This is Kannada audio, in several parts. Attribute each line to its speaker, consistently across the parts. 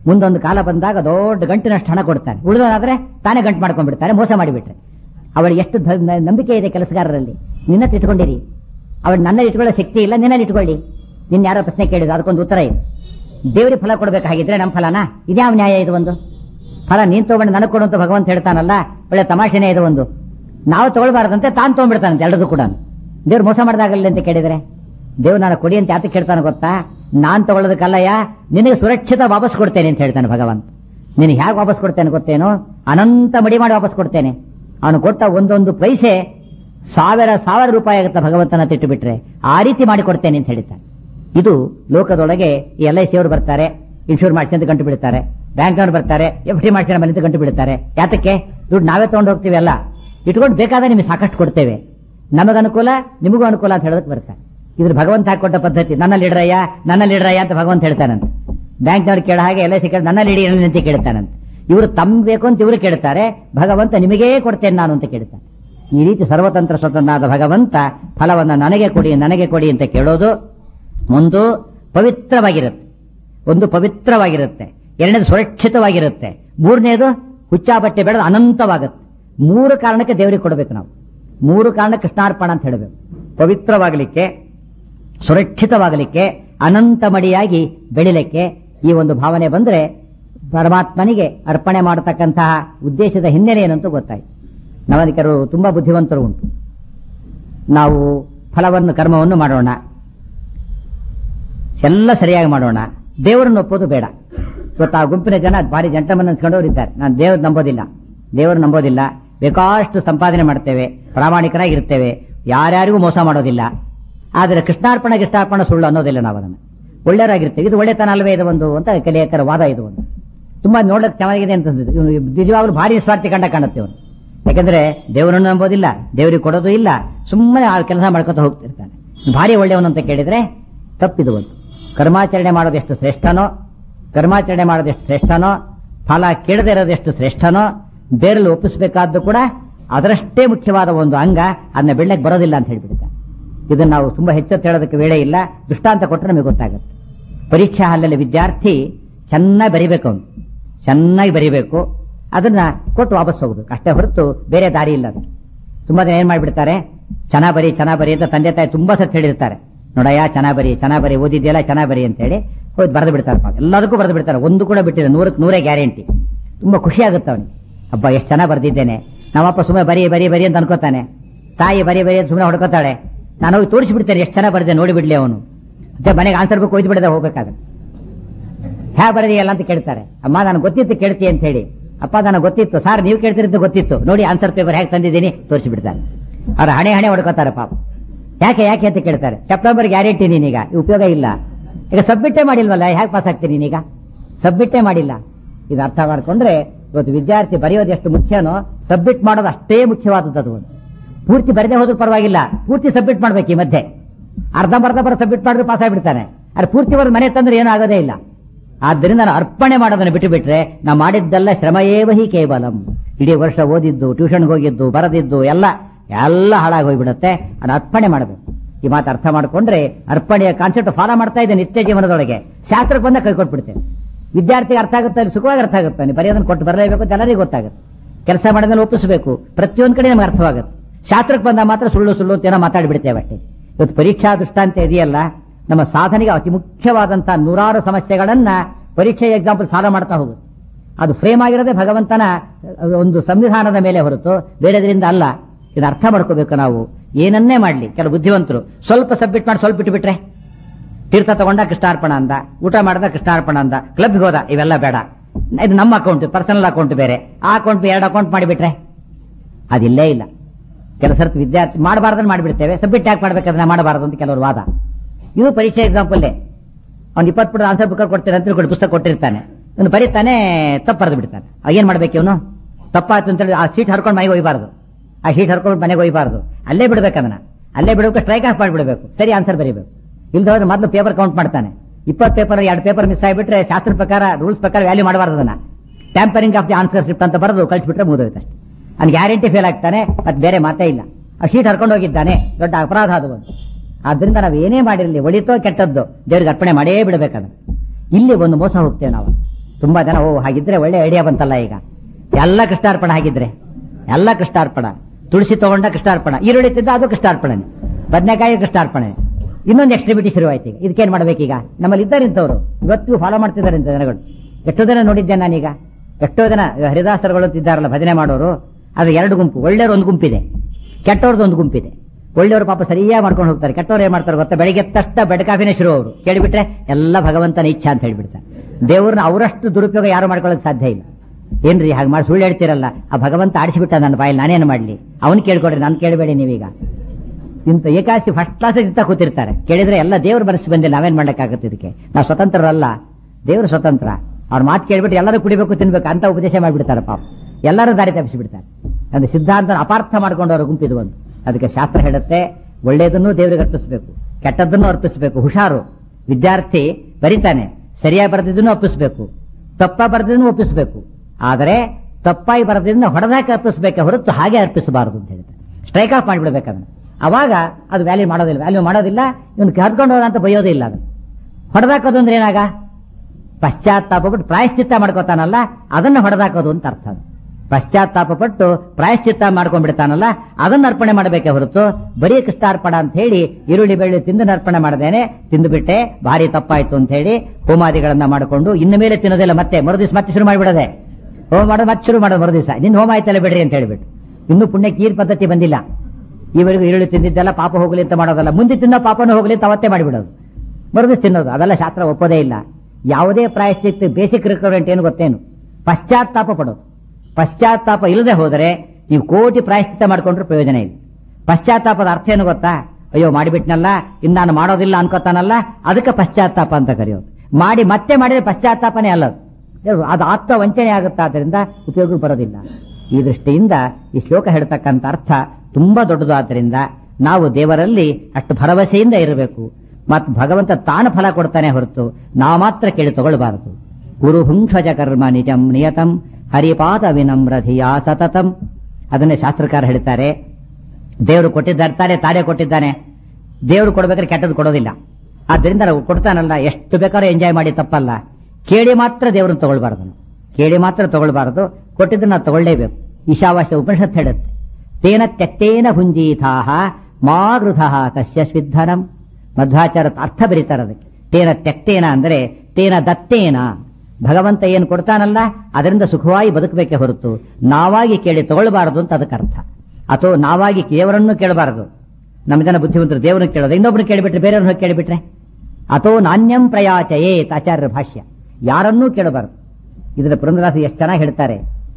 Speaker 1: ಮುಂದೊಂದು ಕಾಲ ಬಂದಾಗ ದೊಡ್ಡ ಗಂಟಿನಷ್ಟು ಹಣ ಕೊಡ್ತಾನೆ ಉಳಿದೋದಾದ್ರೆ ತಾನೇ ಗಂಟು ಮಾಡ್ಕೊಂಡ್ಬಿಡ್ತಾರೆ ಮೋಸ ಮಾಡಿಬಿಟ್ರೆ ಅವಳಿಗೆ ಎಷ್ಟು ಧ- ನ- ನಂಬಿಕೆ ಇದೆ ಕೆಲಸಗಾರರಲ್ಲಿ ನಿನ್ನ ಇಟ್ಕೊಂಡಿರಿ ಅವಳು ನನ್ನ ಇಟ್ಕೊಳ್ಳೋ ಶಕ್ತಿ ಇಲ್ಲ ನಿನ್ನಲ್ಲಿ ಇಟ್ಕೊಳ್ಳಿ ನಿನ್ನ ಯಾರೋ ಪ್ರಶ್ನೆ ಕೇಳಿದ್ರು ಅದಕ್ಕೊಂದು ಉತ್ತರ ಇದೆ ದೇವರಿಗೆ ಫಲ ಕೊಡಬೇಕಾಗಿದ್ರೆ ನಮ್ಮ ಫಲನಾ ಇದ್ಯಾವ ನ್ಯಾಯ ಇದು ಒಂದು ಫಲ ನೀನ್ ತಗೊಂಡು ನನಗೆ ಕೊಡು ಅಂತ ಭಗವಂತ ಹೇಳ್ತಾನಲ್ಲ ಒಳ್ಳೆ ತಮಾಷೆನೇ ಇದು ಒಂದು ನಾವು ತಗೊಳ್ಬಾರ್ದಂತೆ ತಾನು ತಗೊಂಡ್ಬಿಡ್ತಾನಂತೆ ಎಲ್ಲದೂ ಕೂಡ ದೇವ್ರು ಮೋಸ ಮಾಡ್ದಾಗಲ್ಲ ಅಂತ ಕೇಳಿದ್ರೆ ದೇವ್ರು ನಾನು ಕೊಡಿ ಅಂತ ಯಾತಕ್ಕೆ ಕೇಳ್ತಾನೆ ಗೊತ್ತಾ ನಾನ್ ತಗೊಳ್ಳೋದಕ್ಕಲ್ಲಯ್ಯ ನಿನಗೆ ಸುರಕ್ಷಿತ ವಾಪಸ್ ಕೊಡ್ತೇನೆ ಅಂತ ಹೇಳ್ತಾನೆ ಭಗವಂತ ನಿನಗೆ ಹೇಗೆ ವಾಪಸ್ ಕೊಡ್ತೇನೆ ಗೊತ್ತೇನು ಅನಂತ ಮಡಿ ಮಾಡಿ ವಾಪಸ್ ಕೊಡ್ತೇನೆ ಅವನು ಕೊಟ್ಟ ಒಂದೊಂದು ಪೈಸೆ ಸಾವಿರ ಸಾವಿರ ರೂಪಾಯಿ ಆಗುತ್ತೆ ಭಗವಂತನ ತಿಟ್ಟು ಬಿಟ್ರೆ ಆ ರೀತಿ ಮಾಡಿ ಕೊಡ್ತೇನೆ ಅಂತ ಹೇಳ್ತಾನೆ ಇದು ಲೋಕದೊಳಗೆ ಈ ಎಲ್ ಐ ಸಿ ಅವರು ಬರ್ತಾರೆ ಇನ್ಶೂರ್ ಮಾಡಿಸಿ ಅಂತ ಗಂಟು ಬಿಡ್ತಾರೆ ಬ್ಯಾಂಕ್ನವ್ರು ಬರ್ತಾರೆ ಎಫ್ ಡಿ ಮಾಡಿಸಿ ಮನೆ ಗಂಟು ಬಿಡ್ತಾರೆ ಯಾತಕ್ಕೆ ದುಡ್ಡು ನಾವೇ ತಗೊಂಡು ಹೋಗ್ತೀವಿ ಅಲ್ಲ ಇಟ್ಕೊಂಡು ಬೇಕಾದ್ರೆ ನಿಮಗೆ ಸಾಕಷ್ಟು ಕೊಡ್ತೇವೆ ನಮಗೆ ಅನುಕೂಲ ನಿಮಗೂ ಅನುಕೂಲ ಅಂತ ಹೇಳೋದಕ್ಕೆ ಬರ್ತಾರೆ ಇದ್ರ ಭಗವಂತ ಹಾಕೊಟ್ಟ ಪದ್ಧತಿ ನನ್ನ ಲೀಡ್ರಯ್ಯ ನನ್ನ ಲೀಡ್ರಯ್ಯ ಅಂತ ಭಗವಂತ ಹೇಳ್ತಾನಂತೆ ಬ್ಯಾಂಕ್ನವ್ರು ಕೇಳ ಹಾಗೆ ಎಲ್ ಐ ಸಿ ಕೇಳ ನನ್ನ ಲೀಡಿ ಅಂತ ಕೇಳ್ತಾನಂತೆ ಇವರು ತಮ್ ಬೇಕು ಅಂತ ಇವರು ಕೇಳ್ತಾರೆ ಭಗವಂತ ನಿಮಗೇ ಕೊಡ್ತೇನೆ ನಾನು ಅಂತ ಕೇಳ್ತಾನೆ ಈ ರೀತಿ ಸರ್ವತಂತ್ರ ಸ್ವತಂತ್ರನಾದ ಭಗವಂತ ಫಲವನ್ನ ನನಗೆ ಕೊಡಿ ನನಗೆ ಕೊಡಿ ಅಂತ ಕೇಳೋದು ಒಂದು ಪವಿತ್ರವಾಗಿರುತ್ತೆ ಒಂದು ಪವಿತ್ರವಾಗಿರುತ್ತೆ ಎರಡನೇದು ಸುರಕ್ಷಿತವಾಗಿರುತ್ತೆ ಮೂರನೇದು ಹುಚ್ಚಾಬಟ್ಟೆ ಬೆಳೆದು ಅನಂತವಾಗುತ್ತೆ ಮೂರು ಕಾರಣಕ್ಕೆ ದೇವರಿಗೆ ಕೊಡಬೇಕು ನಾವು ಮೂರು ಕಾರಣ ಕೃಷ್ಣಾರ್ಪಣ ಅಂತ ಹೇಳಬೇಕು ಪವಿತ್ರವಾಗಲಿಕ್ಕೆ ಸುರಕ್ಷಿತವಾಗಲಿಕ್ಕೆ ಅನಂತ ಮಡಿಯಾಗಿ ಬೆಳಿಲಿಕ್ಕೆ ಈ ಒಂದು ಭಾವನೆ ಬಂದ್ರೆ ಪರಮಾತ್ಮನಿಗೆ ಅರ್ಪಣೆ ಮಾಡತಕ್ಕಂತಹ ಉದ್ದೇಶದ ಹಿನ್ನೆಲೆ ಏನಂತೂ ಗೊತ್ತಾಯ್ತು ನವನಿಕರು ತುಂಬಾ ಬುದ್ಧಿವಂತರು ಉಂಟು ನಾವು ಫಲವನ್ನು ಕರ್ಮವನ್ನು ಮಾಡೋಣ ಎಲ್ಲ ಸರಿಯಾಗಿ ಮಾಡೋಣ ದೇವರನ್ನು ಒಪ್ಪೋದು ಬೇಡ ಇವತ್ತು ಆ ಗುಂಪಿನ ಜನ ಭಾರಿ ಜಂಟಮನ್ ಅನ್ಸ್ಕೊಂಡವ್ರು ಇದ್ದಾರೆ ನಾನು ದೇವ್ರು ನಂಬೋದಿಲ್ಲ ದೇವರು ನಂಬೋದಿಲ್ಲ ಬೇಕಾಷ್ಟು ಸಂಪಾದನೆ ಮಾಡ್ತೇವೆ ಪ್ರಾಮಾಣಿಕರಾಗಿರ್ತೇವೆ ಯಾರ್ಯಾರಿಗೂ ಮೋಸ ಮಾಡೋದಿಲ್ಲ ಆದರೆ ಕೃಷ್ಣಾರ್ಪಣ ಕೃಷ್ಣಾರ್ಪಣ ಸುಳ್ಳು ಅನ್ನೋದಿಲ್ಲ ನಾವು ಅದನ್ನು ಒಳ್ಳೆಯರಾಗಿರ್ತೇವೆ ಇದು ಒಳ್ಳೆತನ ಅಲ್ವೇ ಇದು ಒಂದು ಅಂತ ಕಲಿಯಕರ ವಾದ ಇದು ಒಂದು ತುಂಬಾ ನೋಡಕ್ ಚೆನ್ನಾಗಿದೆ ಅಂತ ಅನ್ಸುತ್ತೆ. ಇವ್ನು ನಿಜವಾಗ್ಲೂ ಭಾರಿ ಸ್ವಾರ್ಥಿ ಕಂಡ ಕಾಣುತ್ತೆ ಇವನು ಯಾಕಂದ್ರೆ ದೇವರನ್ನು ನಂಬೋದಿಲ್ಲ ದೇವರಿಗೆ ಕೊಡೋದು ಇಲ್ಲ ಸುಮ್ಮನೆ ಆ ಕೆಲಸ ಮಾಡ್ಕೊತ ಹೋಗ್ತಿರ್ತಾನೆ ಭಾರಿ ಒಳ್ಳೆಯವನು ಅಂತ ಕೇಳಿದ್ರೆ ತಪ್ಪಿದು ಒಂದು ಕರ್ಮಾಚರಣೆ ಮಾಡೋದು ಎಷ್ಟು ಶ್ರೇಷ್ಠನೋ ಕರ್ಮಾಚರಣೆ ಮಾಡೋದು ಎಷ್ಟು ಶ್ರೇಷ್ಠನೋ ಫಲ ಕೇಳದೆ ಇರೋದು ಎಷ್ಟು ಶ್ರೇಷ್ಠನೋ ಬೇರಲ್ಲಿ ಒಪ್ಪಿಸಬೇಕಾದ್ದು ಕೂಡ ಅದರಷ್ಟೇ ಮುಖ್ಯವಾದ ಒಂದು ಅಂಗ ಅದನ್ನ ಬೆಳ್ಳಕ್ಕೆ ಬರೋದಿಲ್ಲ ಅಂತ ಹೇಳ್ಬಿಡ್ತಾನೆ ಇದನ್ನ ನಾವು ತುಂಬಾ ಹೆಚ್ಚೊತ್ತು ಹೇಳೋದಕ್ಕೆ ವೇಳೆ ಇಲ್ಲ ದೃಷ್ಟಾಂತ ಕೊಟ್ಟರೆ ನಮಗೆ ಗೊತ್ತಾಗುತ್ತೆ ಪರೀಕ್ಷಾ ಹಾಲಲ್ಲಿ ವಿದ್ಯಾರ್ಥಿ ಚೆನ್ನಾಗಿ ಬರಿಬೇಕು ಅವನು ಚೆನ್ನಾಗಿ ಬರಿಬೇಕು ಅದನ್ನ ಕೊಟ್ಟು ವಾಪಸ್ ಹೋಗ್ಬೇಕು ಅಷ್ಟೇ ಹೊರತು ಬೇರೆ ದಾರಿ ಇಲ್ಲ ಅದು ತುಂಬಾ ಜನ ಏನ್ ಮಾಡ್ಬಿಡ್ತಾರೆ ಚೆನ್ನಾಗ್ ಬರಿ ಚೆನ್ನಾಗ್ ಬರಿ ಅಂತ ತಂದೆ ತಾಯಿ ತುಂಬಾ ಸತ್ ಹೇಳಿರ್ತಾರೆ ನೋಡಯ್ಯ ಚೆನ್ನಾಗ್ ಬರಿ ಚೆನ್ನಾಗ್ ಬರಿ ಓದಿದ್ಯಲ್ಲ ಚೆನ್ನಾಗ್ ಬರಿ ಅಂತ ಹೇಳಿ ಹೋಗಿ ಬರೆದು ಬಿಡ್ತಾರೆ ಪಾಪ. ಎಲ್ಲದಕ್ಕೂ ಬರೆದು ಬಿಡ್ತಾರೆ ಒಂದು ಕೂಡ ಬಿಟ್ಟಿಲ್ಲ ನೂರಕ್ಕೆ ನೂರೇ ಗ್ಯಾರಂಟಿ ತುಂಬಾ ಖುಷಿ ಆಗುತ್ತೆ ಅವನಿಗೆ ಹಬ್ಬ ಎಷ್ಟು ಚೆನ್ನಾಗಿ ಬರ್ದಿದ್ದೇನೆ ನಮ್ಮಪ್ಪ ಸುಮ್ಮನೆ ಬರಿ ಬರಿ ಬರಿ ಅಂತ ಅನ್ಕೋತಾನೆ ತಾಯಿ ಬರಿ ಬರಿ ಅಂತ ಸುಮ್ಮನೆ ಹೊಡ್ಕೋತಾಳೆ ನಾನು ಹೋಗಿ ತೋರಿಸ್ಬಿಡ್ತೇನೆ ಎಷ್ಟು ಚೆನ್ನಾಗಿ ಬರ್ದೆ ನೋಡಿ ಬಿಡ್ಲಿ ಅವನು ಮತ್ತೆ ಮನೆಗೆ ಆನ್ಸರ್ ಬೇಕು ಒಯ್ದು ಬಿಡದೆ ಹೋಗ್ಬೇಕಾದ್ರೆ ಹ್ಯಾ ಬರದಿಯಲ್ಲ ಅಂತ ಕೇಳ್ತಾರೆ ಅಮ್ಮ ನಾನು ಗೊತ್ತಿತ್ತು ಕೇಳ್ತಿ ಅಂತ ಹೇಳಿ ಅಪ್ಪ ನನಗೆ ಗೊತ್ತಿತ್ತು ಸರ್ ನೀವು ಕೇಳ್ತಿರೋದು ಗೊತ್ತಿತ್ತು ನೋಡಿ ಆನ್ಸರ್ ಪೇಪರ್ ಹೇಗೆ ತಂದಿದ್ದೀನಿ ತೋರಿಸಿ ಬಿಡ್ತಾರೆ ಅವ್ರ ಹಣೆ ಹಣೆ ಹೊಡ್ಕೋತಾರೆ ಪಾಪ ಯಾಕೆ ಯಾಕೆ ಅಂತ ಕೇಳ್ತಾರೆ ಸೆಪ್ಟೆಂಬರ್ ಗ್ಯಾರಂಟಿ ನೀನೀಗ ಈ ಉಪಯೋಗ ಇಲ್ಲ ಈಗ ಸಬ್ಮಿಟ್ಟೇ ಮಾಡಿಲ್ವಲ್ಲ ಹೇಗೆ ಪಾಸ್ ಆಗ್ತೀನಿ ನೀನೀಗ ಸಬ್ಮಿಟ್ಟೇ ಮಾಡಿಲ್ಲ ಇದು ಅರ್ಥ ಮಾಡ್ಕೊಂಡ್ರೆ ಇವತ್ತು ವಿದ್ಯಾರ್ಥಿ ಬರೆಯೋದು ಎಷ್ಟು ಮುಖ್ಯನೋ ಸಬ್ಮಿಟ್ ಮಾಡೋದು ಅಷ್ಟೇ ಮುಖ್ಯವಾದದ್ದು ಅದು ಒಂದು ಪೂರ್ತಿ ಬರದೇ ಹೋದ್ರೂ ಪರವಾಗಿಲ್ಲ ಪೂರ್ತಿ ಸಬ್ಮಿಟ್ ಮಾಡ್ಬೇಕು ಈ ಮಧ್ಯೆ ಅರ್ಧಂಬರ್ಧ ಬರ ಸಬ್ಮಿಟ್ ಮಾಡಿದ್ರೆ ಪಾಸ್ ಆಗ್ಬಿಡ್ತಾನೆ ಅದ್ರ ಪೂರ್ತಿ ಬರೆದು ಮನೆ ತಂದ್ರೆ ಏನೂ ಆಗೋದೇ ಇಲ್ಲ ಆದ್ದರಿಂದ ನಾನು ಅರ್ಪಣೆ ಮಾಡೋದನ್ನು ಬಿಟ್ಟು ಬಿಟ್ರೆ ನಾ ಮಾಡಿದ್ದೆಲ್ಲ ಶ್ರಮಯೇವ ಹಿ ಕೇವಲಂ ಇಡೀ ವರ್ಷ ಓದಿದ್ದು ಟ್ಯೂಷನ್ಗೆ ಹೋಗಿದ್ದು ಬರದಿದ್ದು ಎಲ್ಲ ಎಲ್ಲ ಹಾಳಾಗಿ ಹೋಗ್ಬಿಡುತ್ತೆ ಅದು ಅರ್ಪಣೆ ಮಾಡಬೇಕು ಈ ಮಾತು ಅರ್ಥ ಮಾಡ್ಕೊಂಡ್ರೆ ಅರ್ಪಣೆಯ ಕಾನ್ಸೆಪ್ಟ್ ಫಾಲೋ ಮಾಡ್ತಾ ಇದೆ ನಿತ್ಯ ಜೀವನದೊಳಗೆ ಶಾಸ್ತ್ರಕ್ಕೆ ಬಂದ ಕೈ ಕೊಟ್ಬಿಡ್ತೇನೆ ವಿದ್ಯಾರ್ಥಿಗೆ ಅರ್ಥ ಆಗುತ್ತೆ ಅಲ್ಲಿ ಸುಖವಾಗಿ ಅರ್ಥ ಆಗುತ್ತೆ ಬರೆಯೋದನ್ನು ಕೊಟ್ಟು ಬರಲೇಬೇಕು ಅಂತ ಎಲ್ಲರಿಗೂ ಗೊತ್ತಾಗುತ್ತೆ ಕೆಲಸ ಮಾಡಿದ್ಮೇಲೆ ಒಪ್ಪಿಸಬೇಕು ಪ್ರತಿಯೊಂದು ಕಡೆ ನಮ್ಗೆ ಅರ್ಥವಾಗುತ್ತೆ ಶಾಸ್ತ್ರಕ್ಕೆ ಬಂದ ಮಾತ್ರ ಸುಳ್ಳು ಸುಳ್ಳು ಅಂತ ಏನೋ ಮಾತಾಡಿಬಿಡ್ತೇವೆ ಅಷ್ಟೇ ಇವತ್ತು ಪರೀಕ್ಷಾ ದೃಷ್ಟಾಂತ ಇದೆಯಲ್ಲ ನಮ್ಮ ಸಾಧನೆಗೆ ಅತಿ ಮುಖ್ಯವಾದಂತಹ ನೂರಾರು ಸಮಸ್ಯೆಗಳನ್ನ ಪರೀಕ್ಷೆ ಎಕ್ಸಾಂಪಲ್ ಸಾಲ ಮಾಡ್ತಾ ಹೋಗುತ್ತೆ ಅದು ಫ್ರೇಮ್ ಆಗಿರೋದೇ ಭಗವಂತನ ಅಹ್, ಒಂದು ಸಂವಿಧಾನದ ಮೇಲೆ ಹೊರತು ಬೇರೆದ್ರಿಂದ ಅಲ್ಲ ಇದು ಅರ್ಥ ಮಾಡ್ಕೋಬೇಕು ನಾವು ಏನನ್ನೇ ಮಾಡ್ಲಿ ಕೆಲವು ಬುದ್ಧಿವಂತರು ಸ್ವಲ್ಪ ಸಬ್ಮಿಟ್ ಮಾಡಿ ಸ್ವಲ್ಪ ಬಿಟ್ಟು ಬಿಟ್ರೆ ತೀರ್ಥ ತಗೊಂಡ ಕೃಷ್ಣಾರ್ಪಣ ಅಂದ ಊಟ ಮಾಡ್ದ ಕೃಷ್ಣಾರ್ಪಣ ಅಂದ ಕ್ಲಬ್ಗೆ ಹೋದ ಇವೆಲ್ಲ ಬೇಡ ಇದು ನಮ್ಮ ಅಕೌಂಟ್ ಪರ್ಸನಲ್ ಅಕೌಂಟ್ ಬೇರೆ ಆ ಅಕೌಂಟ್ ಎರಡು ಅಕೌಂಟ್ ಮಾಡಿಬಿಟ್ರೆ ಅದಿಲ್ಲೇ ಇಲ್ಲ ಕೆಲವು ಸರ್ತಿ ವಿದ್ಯಾರ್ಥಿ ಮಾಡಬಾರ್ದನ್ನ ಮಾಡಿಬಿಡ್ತೇವೆ ಸಬ್ಮಿಟ್ ಯಾಕೆ ಮಾಡ್ಬೇಕಾದ್ರೆ ಮಾಡಬಾರದು ಅಂತ ಕೆಲವರು ವಾದ ಇದು ಪರೀಕ್ಷೆ ಎಕ್ಸಾಂಪಲ್ಲೇ ಅವ್ನು ಇಪ್ಪತ್ತು ಪುಟ ಆನ್ಸರ್ ಬುಕ್ ಕೊಡ್ತೇನೆ ಅಂತ ತಿಳ್ಕೊಂಡು ಪುಸ್ತಕ ಕೊಟ್ಟಿರ್ತಾನೆ ಇವನು ಬರೀತಾನೆ ತಪ್ಪು ಬರೆದು ಬಿಡ್ತಾನೆ ಆಗ ಏನ್ ಮಾಡ್ಬೇಕು ಇವನು ತಪ್ಪಾಯ್ತು ಅಂತ ಹೇಳಿ ಆ ಸೀಟ್ ಹರ್ಕೊಂಡು ಮನೆಗೆ ಒಯ್ಬಾರ್ದು ಆ ಶೀಟ್ ಹರ್ಕೊಂಡು ಮನೆಗೆ ಒಯ್ಬಾರ್ದು ಅಲ್ಲೇ ಬಿಡ್ಬೇಕು ಅದನ್ನ ಅಲ್ಲೇ ಬಿಡಬೇಕು ಸ್ಟ್ರೈಕ್ ಆಫ್ ಮಾಡಿಬಿಡ್ಬೇಕು ಸರಿ ಆನ್ಸರ್ ಬರೀಬೇಕು ಇಲ್ದ ಹೋದ್ರೆ ಮೊದಲು ಪೇಪರ್ ಕೌಂಟ್ ಮಾಡ್ತಾನೆ ಇಪ್ಪತ್ತು ಪೇಪರ್ ಎರಡು ಪೇಪರ್ ಮಿಸ್ ಆಗಿಬಿಟ್ರೆ ಶಾಸ್ತ್ರ ಪ್ರಕಾರ ರೂಲ್ಸ್ ಪ್ರಕಾರ ವ್ಯಾಲ್ಯೂ ಮಾಡಬಾರ್ದು ಅದನ್ನ tampering of the answer script ಅಂತ ಬರೆದು ಕಳಿಸ್ಬಿಟ್ರೆ ಮುಗಿದೋಯ್ತು ಅಷ್ಟೇ ಅವ್ನು ಗ್ಯಾರಂಟಿ ಫೇಲ್ ಆಗ್ತಾನೆ ಮತ್ತೆ ಬೇರೆ ಮಾತೇ ಇಲ್ಲ ಆ ಶೀಟ್ ಹರ್ಕೊಂಡು ಹೋಗಿದ್ದಾನೆ ದೊಡ್ಡ ಅಪರಾಧ ಅದು ಒಂದು ಆದ್ರಿಂದ ನಾವು ಏನೇ ಮಾಡಿರಲಿ ಒಳಿತೋ ಕೆಟ್ಟದ್ದು ದೇವ್ರಿಗೆ ಅರ್ಪಣೆ ಮಾಡೇ ಬಿಡಬೇಕಾದ ಇಲ್ಲಿ ಒಂದು ಮೋಸ ಹೋಗ್ತೇವೆ ನಾವು ತುಂಬಾ ಜನ ಓ ಹಾಗಿದ್ರೆ ಒಳ್ಳೆ ಐಡಿಯಾ ಬಂತಲ್ಲ ಈಗ ಎಲ್ಲ ಕೃಷ್ಣಾರ್ಪಣ ಹಾಗಿದ್ರೆ ಎಲ್ಲ ಕೃಷ್ಣಾರ್ಪಣ ತುಳಸಿ ತಗೊಂಡ ಕೃಷ್ಣಾರ್ಪಣ ಈರುಳ್ಳಿ ತಿಂದ ಅದು ಕೃಷ್ಣಾರ್ಪಣೆ ಬದನೆಕಾಯಿ ಕೃಷ್ಣಾರ್ಪಣೆ ಇನ್ನೊಂದು ಎಕ್ಸ್ಟ್ರಿಬಿಟಿ ಶುರುವಾಯ್ತು ಈಗ ಇದಕ್ಕೇನ್ ಮಾಡ್ಬೇಕೀಗ ನಮ್ಮಲ್ಲಿ ಇದ್ದಾರೆ ಇಂಥವ್ರು ಇವತ್ತಿಗೂ ಫಾಲೋ ಮಾಡ್ತಿದ್ದಾರೆ ಇಂಥ ಜನಗಳು ಎಷ್ಟೋ ಜನ ನೋಡಿದ್ದೆ ನಾನೀಗ ಎಷ್ಟೋ ಜನ ಹರಿದಾಸರುಗಳು ಅಂತ ಇದ್ದಾರಲ್ಲ ಭಜನೆ ಮಾಡೋರು ಅದು ಎರಡು ಗುಂಪು ಒಳ್ಳೆಯವ್ರು ಒಂದು ಗುಂಪಿದೆ ಕೆಟ್ಟವ್ರದ್ದು ಒಂದು ಗುಂಪಿದೆ ಒಳ್ಳೆಯವರು ಪಾಪ ಸರಿಯಾಗಿ ಮಾಡ್ಕೊಂಡು ಹೋಗ್ತಾರೆ ಕೆಟ್ಟವ್ರು ಏನ್ ಮಾಡ್ತಾರೆ ಗೊತ್ತಾ ಬೆಳಿಗ್ಗೆ ಎದ್ದ ತಕ್ಷಣ ಬೆಡಕಾಫಿನೇ ಶುರು ಅವರು ಕೇಳಿಬಿಟ್ರೆ ಎಲ್ಲ ಭಗವಂತನ ಇಚ್ಛಾ ಅಂತ ಹೇಳ್ಬಿಡ್ತಾರೆ ದೇವ್ರನ್ನ ಅವರಷ್ಟು ದುರುಪಯೋಗ ಯಾರು ಮಾಡ್ಕೊಳ್ಳೋಕೆ ಸಾಧ್ಯ ಇಲ್ಲ ಏನ್ರಿ ಹಾಗೆ ಮಾಡಿ ಸುಳ್ಳು ಹೇಳ್ತೀರಲ್ಲ ಆ ಭಗವಂತ ಆಡಿಸಿಬಿಟ್ಟ ನನ್ನ ಬಾಯಲ್ಲಿ ನಾನೇನು ಮಾಡ್ಲಿ ಅವನು ಕೇಳ್ಕೊಡ್ರಿ ನಾನು ಕೇಳಬೇಡಿ ನೀವೀಗ ಇಂಥ ಏಕಾದಶಿ ಫಸ್ಟ್ ಕ್ಲಾಸ್ ಇರ್ತಾ ಕೂತಿರ್ತಾರೆ ಕೇಳಿದ್ರೆ ಎಲ್ಲ ದೇವ್ರ ಮನಸ್ಸು ಬಂದಿಲ್ಲ ನಾವೇನ್ ಮಾಡಕ್ಕಾಗತ್ತೆ ಇದಕ್ಕೆ ನಾವು ಸ್ವತಂತ್ರರಲ್ಲ ದೇವ್ರು ಸ್ವತಂತ್ರ ಅವ್ರ ಮಾತು ಕೇಳ್ಬಿಟ್ಟು ಎಲ್ಲರೂ ಕುಡಿಬೇಕು ತಿನ್ಬೇಕು ಅಂತ ಉಪದೇಶ ಮಾಡಿಬಿಡ್ತಾರೆ ಪಾಪ ಎಲ್ಲರೂ ದಾರಿ ತಪ್ಪಿಸಿಬಿಡ್ತಾರೆ ಅಂದ್ರೆ ಸಿದ್ಧಾಂತ ಅಪಾರ್ಥ ಮಾಡ್ಕೊಂಡವ್ರ ಗುಂಪಿದು ಒಂದು ಅದಕ್ಕೆ ಶಾಸ್ತ್ರ ಹೇಳುತ್ತೆ ಒಳ್ಳೆಯದನ್ನು ದೇವರಿಗೆ ಅರ್ಪಿಸಬೇಕು ಕೆಟ್ಟದ್ದನ್ನು ಅರ್ಪಿಸಬೇಕು ಹುಷಾರು ವಿದ್ಯಾರ್ಥಿ ಬರಿತಾನೆ ಸರಿಯಾಗಿ ಬರೆದಿದ್ದನ್ನು ಒಪ್ಪಿಸಬೇಕು ತಪ್ಪ ಬರೆದಿದ್ದನ್ನು ಒಪ್ಪಿಸಬೇಕು ಆದರೆ ತಪ್ಪಾಗಿ ಬರೆದಿದ್ದನ್ನು ಹೊಡೆದಾಕಿ ಅರ್ಪಿಸಬೇಕೆ ಹೊರತು ಹಾಗೆ ಅರ್ಪಿಸಬಾರದು ಅಂತ ಹೇಳ್ತಾರೆ ಸ್ಟ್ರೈಕ್ ಆಫ್ ಮಾಡಿಬಿಡ್ಬೇಕು ಅದನ್ನ ಅವಾಗ ಅದು ವ್ಯಾಲ್ಯೂ ಮಾಡೋದಿಲ್ಲ ವ್ಯಾಲ್ಯೂ ಮಾಡೋದಿಲ್ಲ ಇವನು ಕರ್ಕೊಂಡು ಹೋಗೋಣ ಅಂತ ಬೈಯೋದೇ ಇಲ್ಲ ಅದು ಹೊಡೆದಾಕೋದು ಅಂದ್ರೆ ಏನಾಗ ಪಶ್ಚಾತ್ತಾಪ ಪಟ್ಟು ಪ್ರಾಯಶ್ಚಿತ್ತ ಮಾಡ್ಕೋತಾನಲ್ಲ ಅದನ್ನ ಹೊಡೆದಾಕೋದು ಅಂತ ಅರ್ಥ ಅದು ಪಶ್ಚಾತ್ತಾಪ ಪಟ್ಟು ಪ್ರಾಯಶ್ಚಿತ್ತ ಮಾಡ್ಕೊಂಡ್ಬಿಡ್ತಾನಲ್ಲ ಅದನ್ನ ಅರ್ಪಣೆ ಮಾಡಬೇಕೆ ಹೊರತು ಬರೀ ಕೃಷ್ಣಾರ್ಪಣ ಅಂತ ಹೇಳಿ ಈರುಳ್ಳಿ ಬೆಳ್ಳಿ ತಿಂದು ಅರ್ಪಣೆ ಮಾಡದೇನೆ ತಿಂದುಬಿಟ್ಟೆ ಭಾರಿ ತಪ್ಪಾಯ್ತು ಅಂತ ಹೇಳಿ ಹೋಮಾದಿಗಳನ್ನ ಮಾಡಿಕೊಂಡು ಇನ್ನು ಮೇಲೆ ತಿನ್ನೋದಿಲ್ಲ ಮತ್ತೆ ಮರುದಿವ್ಸ ಮತ್ತೆ ಶುರು ಮಾಡಿಬಿಡದೆ ಹೋಮ ಮಾಡೋದು ಮತ್ತೆ ಶುರು ಮಾಡೋದು ಮರುದಿವ್ಸ ನಿನ್ನ ಹೋಮ ಆಯ್ತಲ್ಲ ಬಿಡ್ರಿ ಅಂತ ಹೇಳ್ಬಿಟ್ಟು ಇನ್ನೂ ಪುಣ್ಯಕ್ಕೆ ಈ ಪದ್ಧತಿ ಬಂದಿಲ್ಲ ಈವರೆಗೂ ಈರುಳ್ಳಿ ತಿಂದಿದ್ದೆಲ್ಲ ಪಾಪ ಹೋಗಲಿ ಅಂತ ಮಾಡೋದಲ್ಲ ಮುಂದೆ ತಿನ್ನೋ ಪಾಪನೂ ಹೋಗಲಿ ಅಂತ ಅವತ್ತೇ ಮಾಡಿಬಿಡೋದು ಮರುದಿವ್ಸ ತಿನ್ನೋದು ಅವೆಲ್ಲ ಶಾಸ್ತ್ರ ಒಪ್ಪೋದೇ ಇಲ್ಲ ಯಾವುದೇ ಪ್ರಾಯಶ್ಚಿತ್ತ ಬೇಸಿಕ್ ರಿಕ್ವೈರ್ಮೆಂಟ್ ಏನು ಗೊತ್ತೇನು ಪಶ್ಚಾತ್ತಾಪ ಪಡೋದು ಪಶ್ಚಾತ್ತಾಪ ಇಲ್ಲದೆ ಹೋದರೆ ನೀವು ಕೋಟಿ ಪ್ರಾಯಶ್ಚಿತ್ತ ಮಾಡ್ಕೊಂಡ್ರೆ ಪ್ರಯೋಜನ ಇಲ್ಲ ಪಶ್ಚಾತ್ತಾಪದ ಅರ್ಥ ಏನು ಗೊತ್ತಾ ಅಯ್ಯೋ ಮಾಡಿಬಿಟ್ನಲ್ಲ ಇನ್ನು ನಾನು ಮಾಡೋದಿಲ್ಲ ಅನ್ಕೋತಾನಲ್ಲ ಅದಕ್ಕೆ ಪಶ್ಚಾತ್ತಾಪ ಅಂತ ಕರೆಯೋದು ಮಾಡಿ ಮತ್ತೆ ಮಾಡಿದ್ರೆ ಪಶ್ಚಾತ್ತಾಪನೇ ಅಲ್ಲದು ಏನು, ಅದು ಆತ್ಮ ವಂಚನೆ ಆಗುತ್ತೆ ಆದ್ದರಿಂದ ಉಪಯೋಗ ಬರೋದಿಲ್ಲ ಈ ದೃಷ್ಟಿಯಿಂದ ಈ ಶ್ಲೋಕ ಹೇಳ್ತಕ್ಕಂಥ ಅರ್ಥ ತುಂಬಾ ದೊಡ್ಡದು ಆದ್ದರಿಂದ ನಾವು ದೇವರಲ್ಲಿ ಅಷ್ಟು ಭರವಸೆಯಿಂದ ಇರಬೇಕು ಮತ್ತು ಭಗವಂತ ತಾನು ಫಲ ಕೊಡ್ತಾನೆ ಹೊರತು ನಾವು ಮಾತ್ರ ಕೇಳಿ ತಗೊಳ್ಬಾರದು ಗುರು ಹುಂಸಜ ಕರ್ಮ ನಿಜಂ ನಿಯತಂ ಹರಿಪಾದ ವಿನಮ್ರಧಿಯಾ ಸತತಂ ಅದನ್ನೇ ಶಾಸ್ತ್ರಕಾರ ಹೇಳ್ತಾರೆ ದೇವರು ಕೊಟ್ಟಿದ್ದಾರೆ ತಾನೇ ತಾನೇ ಕೊಟ್ಟಿದ್ದಾನೆ ದೇವರು ಕೊಡ್ಬೇಕಾದ್ರೆ ಕೆಟ್ಟದ್ದು ಕೊಡೋದಿಲ್ಲ ಆದ್ದರಿಂದ ನಾವು ಕೊಡ್ತಾನಲ್ಲ ಎಷ್ಟು ಬೇಕಾದ್ರೂ ಎಂಜಾಯ್ ಮಾಡಿ ತಪ್ಪಲ್ಲ ಕೇಳಿ ಮಾತ್ರ ದೇವ್ರನ್ನ ತಗೊಳ್ಬಾರ್ದು ನಾವು. ಕೇಳಿ ಮಾತ್ರ ತಗೊಳ್ಬಾರದು ಕೊಟ್ಟಿದ್ದನ್ನ ನಾವು ತಗೊಳ್ಳೇಬೇಕು ಈಶಾವಾಸ್ಯ ಉಪನಿಷತ್ ಹೇಳುತ್ತೆ ತೇನ ತ್ಯಕ್ತೇನ ಭುಂಜೀಥಾಹ ಮಾ ಗೃಧಃ ತಸ್ಯ ಸ್ವಿಧನಂ ಮಧ್ವಾಚಾರ ಅರ್ಥ ಬರೀತಾರೆ ಅದಕ್ಕೆ ತೇನ ತ್ಯಕ್ತೇನ ಅಂದರೆ ತೇನ ದತ್ತೇನ ಭಗವಂತ ಏನು ಕೊಡ್ತಾನಲ್ಲ ಅದರಿಂದ ಸುಖವಾಗಿ ಬದುಕಬೇಕೆ ಹೊರತು ನಾವಾಗಿ ಕೇಳಿ ತಗೊಳ್ಬಾರದು ಅಂತ ಅದಕ್ಕೆ ಅರ್ಥ ಅಥವಾ ನಾವಾಗಿ ದೇವರನ್ನು ಕೇಳಬಾರದು ನಮ್ಮ ಜನ ಬುದ್ಧಿವಂತರು ದೇವರನ್ನು ಕೇಳೋದು ಇನ್ನೊಬ್ರು ಕೇಳಿಬಿಟ್ರೆ ಬೇರೆಯವ್ರನ್ನ ಕೇಳಿಬಿಟ್ರೆ ಅಥೋ ನಾಣ್ಯಂ ಪ್ರಯಾಚಯೇತ್ ಆಚಾರ್ಯರ ಭಾಷ್ಯ ಯಾರನ್ನೂ ಕೇಳಬಾರದು ಇದರ ಪುರಂದರಾಸ ಎಷ್ಟು ಚೆನ್ನಾಗಿ ಹೇಳ್ತಾರೆ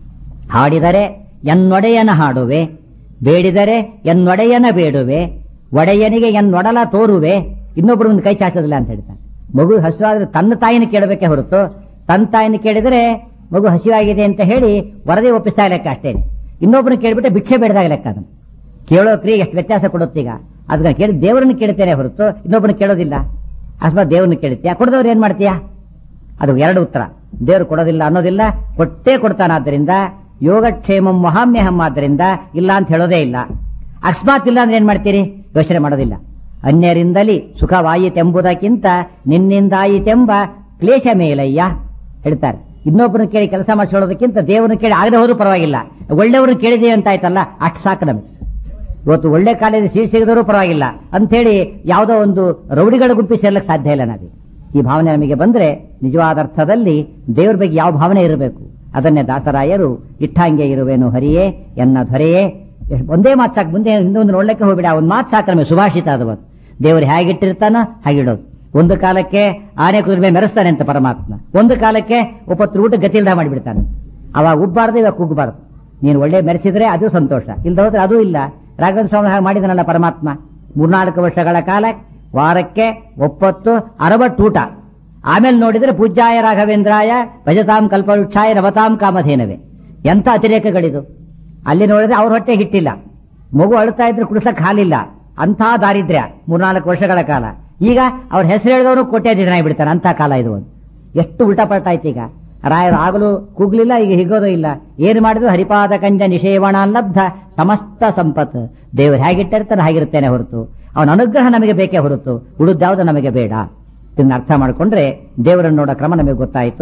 Speaker 1: ಹಾಡಿದರೆ ಎನ್ನೊಡೆಯನ ಹಾಡುವೆ ಬೇಡಿದರೆ ಎನ್ನೊಡೆಯನ ಬೇಡುವೆ ಒಡೆಯನಿಗೆ ಎನ್ನೊಡಲ ತೋರುವೆ ಇನ್ನೊಬ್ರು ಒಂದು ಕೈ ಚಾಚೋದಿಲ್ಲ ಅಂತ ಹೇಳ್ತಾನೆ ಮಗು ಹಸುವಾದ್ರೆ ತನ್ನ ತಾಯಿನ ಕೇಳಬೇಕೆ ಹೊರತು ತನ್ನ ತಾಯಿನ ಕೇಳಿದರೆ ಮಗು ಹಸಿವಾಗಿದೆ ಅಂತ ಹೇಳಿ ವರದಿ ಒಪ್ಪಿಸ್ತಾ ಲೆಕ್ಕ ಅಷ್ಟೇ ಇನ್ನೊಬ್ಬರನ್ನ ಕೇಳಿಬಿಟ್ಟೆ ಭಿಕ್ಷೆ ಬೇಡದಾಗ ಲೆಕ್ಕ ಅದನ್ನು ಕೇಳೋ ಕ್ರಿಯೆ ಎಷ್ಟು ವ್ಯತ್ಯಾಸ ಕೊಡುತ್ತೀಗ ಅದನ್ನ ಕೇಳಿ ದೇವರನ್ನ ಕೇಳ್ತೇನೆ ಹೊರತು ಇನ್ನೊಬ್ಬರನ್ನ ಕೇಳೋದಿಲ್ಲ ಅಕಸ್ಮಾತ್ ದೇವ್ರನ್ನ ಕೇಳ್ತೀಯಾ ಕೊಡದವ್ರು ಏನ್ ಮಾಡ್ತೀಯಾ ಅದು ಎರಡು ಉತ್ತರ ದೇವರು ಕೊಡೋದಿಲ್ಲ ಅನ್ನೋದಿಲ್ಲ ಕೊಟ್ಟೇ ಕೊಡ್ತಾನಾದ್ದರಿಂದ ಯೋಗಕ್ಷೇಮಂ ಮಹಾಮ್ಯಹಂ ಆದ್ದರಿಂದ ಇಲ್ಲ ಅಂತ ಹೇಳೋದೇ ಇಲ್ಲ ಅಕಸ್ಮಾತ್ ಇಲ್ಲ ಅಂದ್ರೆ ಏನ್ ಮಾಡ್ತೀರಿ ಯೋಚನೆ ಮಾಡೋದಿಲ್ಲ ಅನ್ಯರಿಂದಲಿ ಸುಖವಾಯಿತೆಂಬುದಕ್ಕಿಂತ ನಿನ್ನಿಂದಾಯಿತೆಂಬ ಕ್ಲೇಶ ಮೇಲಯ್ಯ ಹೇಳ್ತಾರೆ ಇನ್ನೊಬ್ಬರನ್ನ ಕೇಳಿ ಕೆಲಸ ಮಾಡಿಸ್ಕೊಳ್ಳೋದಕ್ಕಿಂತ ದೇವರನ್ನ ಕೇಳಿ ಆಗದೆ ಹೋದ್ರೂ ಪರವಾಗಿಲ್ಲ ಒಳ್ಳೆಯವ್ರನ್ನ ಕೇಳಿದೀವಿ ಅಂತ ಆಯ್ತಲ್ಲ ಅಷ್ಟು ಸಾಕು ನಮಗೆ ಇವತ್ತು ಒಳ್ಳೆ ಕಾಲೇಜ್ ಸೀಟ್ ಸಿಗದರೂ ಪರವಾಗಿಲ್ಲ ಅಂತೇಳಿ ಯಾವುದೋ ಒಂದು ರೌಡಿಗಳ ಗುಂಪಿ ಸೇರ್ಲಕ್ಕೆ ಸಾಧ್ಯ ಇಲ್ಲ ನಾವೀಗ ಈ ಭಾವನೆ ನಮಗೆ ಬಂದ್ರೆ ನಿಜವಾದ ಅರ್ಥದಲ್ಲಿ ದೇವ್ರ ಬಗ್ಗೆ ಯಾವ ಭಾವನೆ ಇರಬೇಕು ಅದನ್ನೇ ದಾಸರಾಯರು ಇಟ್ಟಂಗೆ ಇರುವೇನು ಹರಿಯೇ ಎನ್ನ ಧರೆಯೇ ಎಷ್ಟ್- ಒಂದೇ ಮಾತು ಸಾಕು ಮುಂದೆ ಇನ್ನೊಂದು ನೋಡ್ಲಿಕ್ಕೆ ಹೋಗ್ಬಿಡ ಒಂದು ಮಾತು ಸಾಕು ನಮಗೆ ಸುಭಾಷಿತ ಅದು ಒಂದು. ದೇವರು ಹೇಗಿಟ್ಟಿರ್ತಾನ ಹಾಗಿಡೋದು ಒಂದು ಕಾಲಕ್ಕೆ ಆನೆ ಕುದುರೆ ಮೇಲೆ ಮೆರೆಸ್ತಾನೆ ಅಂತ ಪರಮಾತ್ಮ ಒಂದು ಕಾಲಕ್ಕೆ ಒಪ್ಪತ್ತು ಊಟ ಗತಿಲ್ದ ಮಾಡಿಬಿಡ್ತಾನೆ ಅವಾಗ ಉಬ್ಬಾರ್ದು ಇವಾಗ ಕುಗ್ಬಾರ್ದು ನೀನು ಒಳ್ಳೆ ಮೆರೆಸಿದ್ರೆ ಅದು ಸಂತೋಷ ಇಲ್ದ ಹೋದ್ರೆ ಅದೂ ಇಲ್ಲ ರಾಘವೇಂದ್ರ ಸ್ವಾಮಿ ಹಾಗೆ ಮಾಡಿದನಲ್ಲ ಪರಮಾತ್ಮ ಮೂರ್ನಾಲ್ಕು ವರ್ಷಗಳ ಕಾಲ ವಾರಕ್ಕೆ ಒಪ್ಪತ್ತು ಅರವತ್ತು ಊಟ ಆಮೇಲೆ ನೋಡಿದ್ರೆ ಪೂಜ್ಯಾಯ ರಾಘವೇಂದ್ರಾಯ ಭಜತಾಂ ಕಲ್ಪವೃಕ್ಷಾಯ ನವತಾಂ ಕಾಮಧೇನವೇ ಎಂಥ ಅತಿರೇಕಗಳಿದು ಅಲ್ಲಿ ನೋಡಿದ್ರೆ ಅವ್ರ ಹೊಟ್ಟೆ ಹಿಟ್ಟಿಲ್ಲ ಮಗು ಅಳ್ತಾ ಇದ್ರೆ ಕುಡಿಸಕ್ ಹಾಲಿಲ್ಲ ಅಂಥ ದಾರಿದ್ರ್ಯ ಮೂರ್ನಾಲ್ಕು ವರ್ಷಗಳ ಕಾಲ ಈಗ ಅವ್ರ ಹೆಸರು ಹೇಳಿದವರು ಕೋಟ್ಯಾಧೀಶನಾಗಿ ಬಿಡ್ತಾನೆ ಅಂತ ಕಾಲ ಇದು ಒಂದು ಎಷ್ಟು ಉಲ್ಟಾ ಪಲ್ಟಾ ಆಯ್ತು ಈಗ ರಾಯರು ಆಗಲೂ ಕೂಗ್ಲಿಲ್ಲ ಈಗ ಹಿಗೋದು ಇಲ್ಲ ಏನು ಮಾಡಿದ್ರು ಹರಿಪಾದ ಕಂಜ ನಿಷೇವಣ ಲಬ್ಧ ಸಮಸ್ತ ಸಂಪತ್ ದೇವರು ಹೇಗಿಟ್ಟಿರ್ತಾನೆ ಹಾಗಿರ್ತೇನೆ ಹೊರತು ಅವನ ಅನುಗ್ರಹ ನಮಗೆ ಬೇಕೇ ಹೊರತು ಉಳಿದ್ಯಾವುದು ನಮಗೆ ಬೇಡ ಇದನ್ನ ಅರ್ಥ ಮಾಡಿಕೊಂಡ್ರೆ ದೇವರನ್ನು ನೋಡೋ ಕ್ರಮ ನಮಗೆ ಗೊತ್ತಾಯಿತು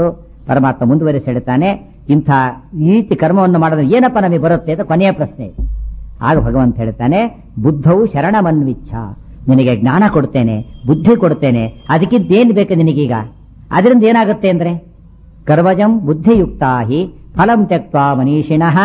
Speaker 1: ಪರಮಾತ್ಮ ಮುಂದುವರಿಸಿ ಹೇಳ್ತಾನೆ ಇಂಥ ಈ ರೀತಿ ಕರ್ಮವನ್ನು ಮಾಡಿದ್ರೆ ಏನಪ್ಪ ನಮಗೆ ಬರುತ್ತೆ ಅಂತ ಕೊನೆಯ ಪ್ರಶ್ನೆ ಇದು. ಆಗ ಭಗವಂತ ಹೇಳ್ತಾನೆ ಬುದ್ಧವು ಶರಣಮನ್ವಿಚ್ಛ ನಿನಗೆ ಜ್ಞಾನ ಕೊಡ್ತೇನೆ ಬುದ್ಧಿ ಕೊಡ್ತೇನೆ ಅದಕ್ಕಿಂತ ಏನ್ ಬೇಕು ನಿನಗೀಗ ಅದರಿಂದ ಏನಾಗುತ್ತೆ ಅಂದ್ರೆ ಕರ್ಮಜಂ ಬುದ್ಧಿಯುಕ್ತಾ ಹಿ ಫಲಂ ತ್ಯಕ್ತ ಮನೀಷಿಣಃ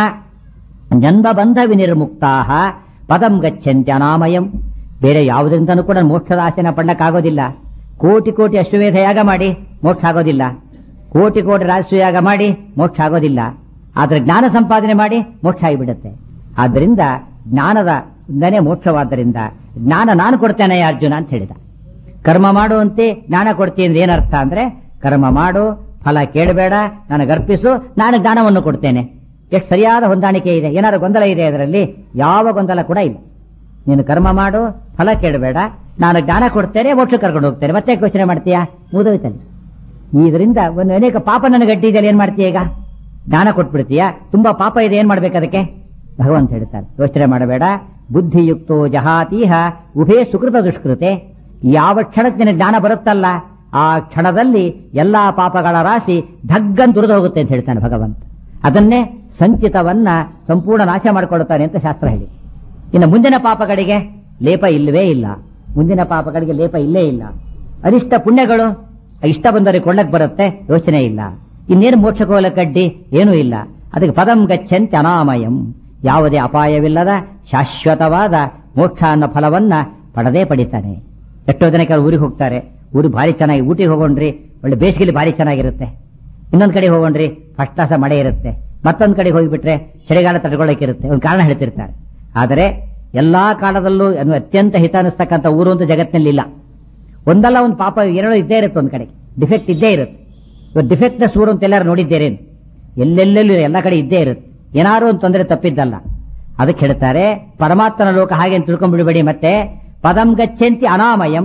Speaker 1: ಜನ್ಮಬಂಧ ವಿನಿರ್ಮುಕ್ತಾ ಪದಂ ಗಚ್ಚಂತ್ಯ ಅನಾಮಯಂ ಬೇರೆ ಯಾವುದರಿಂದನೂ ಕೂಡ ಮೋಕ್ಷದ ಆಸೆನ ಪಡ್ಲಕ್ಕಾಗೋದಿಲ್ಲ ಕೋಟಿ ಕೋಟಿ ಅಶ್ವಮೇಧ ಯಾಗ ಮಾಡಿ ಮೋಕ್ಷ ಆಗೋದಿಲ್ಲ ಕೋಟಿ ಕೋಟಿ ರಾಜಸೂಯಾಗ ಮಾಡಿ ಮೋಕ್ಷ ಆಗೋದಿಲ್ಲ ಆದ್ರೆ ಜ್ಞಾನ ಸಂಪಾದನೆ ಮಾಡಿ ಮೋಕ್ಷ ಆಗಿಬಿಡುತ್ತೆ ಆದ್ದರಿಂದ ಜ್ಞಾನದ ಇಂದನೇ ಮೋಕ್ಷವಾದ್ದರಿಂದ ಜ್ಞಾನ ನಾನು ಕೊಡ್ತೇನೆ ಅರ್ಜುನ ಅಂತ ಹೇಳಿದ ಕರ್ಮ ಮಾಡುವಂತೆ ಜ್ಞಾನ ಕೊಡ್ತೀನಿ ಅಂದ್ರೆ ಏನರ್ಥ ಅಂದ್ರೆ ಕರ್ಮ ಮಾಡು ಫಲ ಕೇಳಬೇಡ ನನಗೆ ಅರ್ಪಿಸು ನಾನು ಜ್ಞಾನವನ್ನು ಕೊಡ್ತೇನೆ ಎಷ್ಟು ಸರಿಯಾದ ಹೊಂದಾಣಿಕೆ ಇದೆ ಏನಾದ್ರು ಗೊಂದಲ ಇದೆ ಅದರಲ್ಲಿ ಯಾವ ಗೊಂದಲ ಕೂಡ ಇಲ್ಲ ನೀನು ಕರ್ಮ ಮಾಡು ಫಲ ಕೇಳಬೇಡ ನಾನು ಜ್ಞಾನ ಕೊಡ್ತೇನೆ ಮೋಕ್ಷ ಕರ್ಕೊಂಡು ಹೋಗ್ತೇನೆ ಮತ್ತೆ ಯೋಚನೆ ಮಾಡ್ತೀಯಾ ಮುಗಿದೋಯ್ತಲ್ಲಿ ಇದರಿಂದ ಒಂದು ಅನೇಕ ಪಾಪ ನನಗೆ ಗಟ್ಟಿ ಇದೆಯಲ್ಲ ಏನ್ ಮಾಡ್ತೀಯ ಈಗ ಜ್ಞಾನ ಕೊಟ್ಬಿಡ್ತೀಯಾ ತುಂಬಾ ಪಾಪ ಇದೆ ಏನ್ ಮಾಡ್ಬೇಕು ಅದಕ್ಕೆ ಭಗವಂತ ಹೇಳ್ತಾರೆ ಯೋಚನೆ ಮಾಡಬೇಡ ಬುದ್ಧಿಯುಕ್ತೋ ಜಹಾತೀಹ ಉಭೇ ಸುಕೃತ ದುಷ್ಕೃತೆ ಯಾವ ಕ್ಷಣಕ್ಕೆ ನಿನಗೆ ಜ್ಞಾನ ಬರುತ್ತಲ್ಲ ಆ ಕ್ಷಣದಲ್ಲಿ ಎಲ್ಲಾ ಪಾಪಗಳ ರಾಶಿ ಧಗ್ಗನ್ ದುರಿದು ಹೋಗುತ್ತೆ ಅಂತ ಹೇಳ್ತಾನೆ ಭಗವಂತ ಅದನ್ನೇ ಸಂಚಿತವನ್ನ ಸಂಪೂರ್ಣ ನಾಶ ಮಾಡಿಕೊಡುತ್ತಾನೆ ಅಂತ ಶಾಸ್ತ್ರ ಹೇಳಿ ಇನ್ನು ಮುಂದಿನ ಪಾಪಗಳಿಗೆ ಲೇಪ ಇಲ್ಲವೇ ಇಲ್ಲ ಮುಂದಿನ ಪಾಪಗಳಿಗೆ ಲೇಪ ಇಲ್ಲೇ ಇಲ್ಲ ಅನಿಷ್ಟ ಪುಣ್ಯಗಳು ಇಷ್ಟ ಬಂದವರಿಗೆ ಕೊಳ್ಳಕ್ ಬರುತ್ತೆ ಯೋಚನೆ ಇಲ್ಲ ಇನ್ನೇನು ಮೋಕ್ಷಕೋಲ ಕಡ್ಡಿ ಏನೂ ಇಲ್ಲ ಅದಕ್ಕೆ ಪದಂ ಗಚ್ಚಂತೆ ಅನಾಮಯಂ ಯಾವುದೇ ಅಪಾಯವಿಲ್ಲದ ಶಾಶ್ವತವಾದ ಮೋಕ್ಷ ಅನ್ನೋ ಫಲವನ್ನ ಪಡೆದೇ ಪಡಿತಾನೆ ಎಷ್ಟೋ ಜನ ಕೆಲವು ಊರಿಗೆ ಹೋಗ್ತಾರೆ ಊರು ಭಾರಿ ಚೆನ್ನಾಗಿ ಊಟಿಗೆ ಹೋಗೋಣ್ರಿ ಒಳ್ಳೆ ಬೇಸಿಗೆಲಿ ಭಾರಿ ಚೆನ್ನಾಗಿರುತ್ತೆ ಇನ್ನೊಂದ್ ಕಡೆ ಹೋಗೋಣ್ರಿ ಫಸ್ಟ್ ಕ್ಲಾಸ ಮಳೆ ಇರುತ್ತೆ ಮತ್ತೊಂದ್ ಕಡೆ ಹೋಗಿಬಿಟ್ರೆ ಚಳಿಗಾಲ ತಡ್ಕೊಳ್ಳೋಕಿರುತ್ತೆ ಒಂದು ಕಾರಣ ಹೇಳ್ತಿರ್ತಾರೆ ಆದರೆ ಎಲ್ಲಾ ಕಾಲದಲ್ಲೂ ಅನ್ನು ಅತ್ಯಂತ ಹಿತ ಅನಿಸ್ತಕ್ಕಂಥ ಊರು ಅಂತ ಜಗತ್ತಿನಲ್ಲಿ ಇಲ್ಲ ಒಂದಲ್ಲ ಒಂದು ಪಾಪ ಎರಡೋ ಇದ್ದೇ ಇರುತ್ತೆ ಒಂದ್ ಕಡೆ ಡಿಫೆಕ್ಟ್ ಇದ್ದೇ ಇರುತ್ತೆ ಇವತ್ತು ಡಿಫೆಕ್ಟ್ನೆಸ್ ಊರು ಅಂತ ಎಲ್ಲರೂ ನೋಡಿದ್ದೇರೇನು ಎಲ್ಲೆಲ್ಲೆಲ್ಲೂ ಎಲ್ಲ ಕಡೆ ಇದ್ದೇ ಇರುತ್ತೆ ಏನಾರು ಒಂದು ತೊಂದರೆ ತಪ್ಪಿದ್ದಲ್ಲ ಅದಕ್ಕೆ ಹೇಳ್ತಾರೆ ಪರಮಾತ್ಮನ ಲೋಕ ಹಾಗೆ ಅಂತ ತಿಳ್ಕೊಂಡ್ಬಿಡಬೇಡಿ ಮತ್ತೆ ಪದಂ ಗಚ್ಚಂತಿ ಅನಾಮಯಂ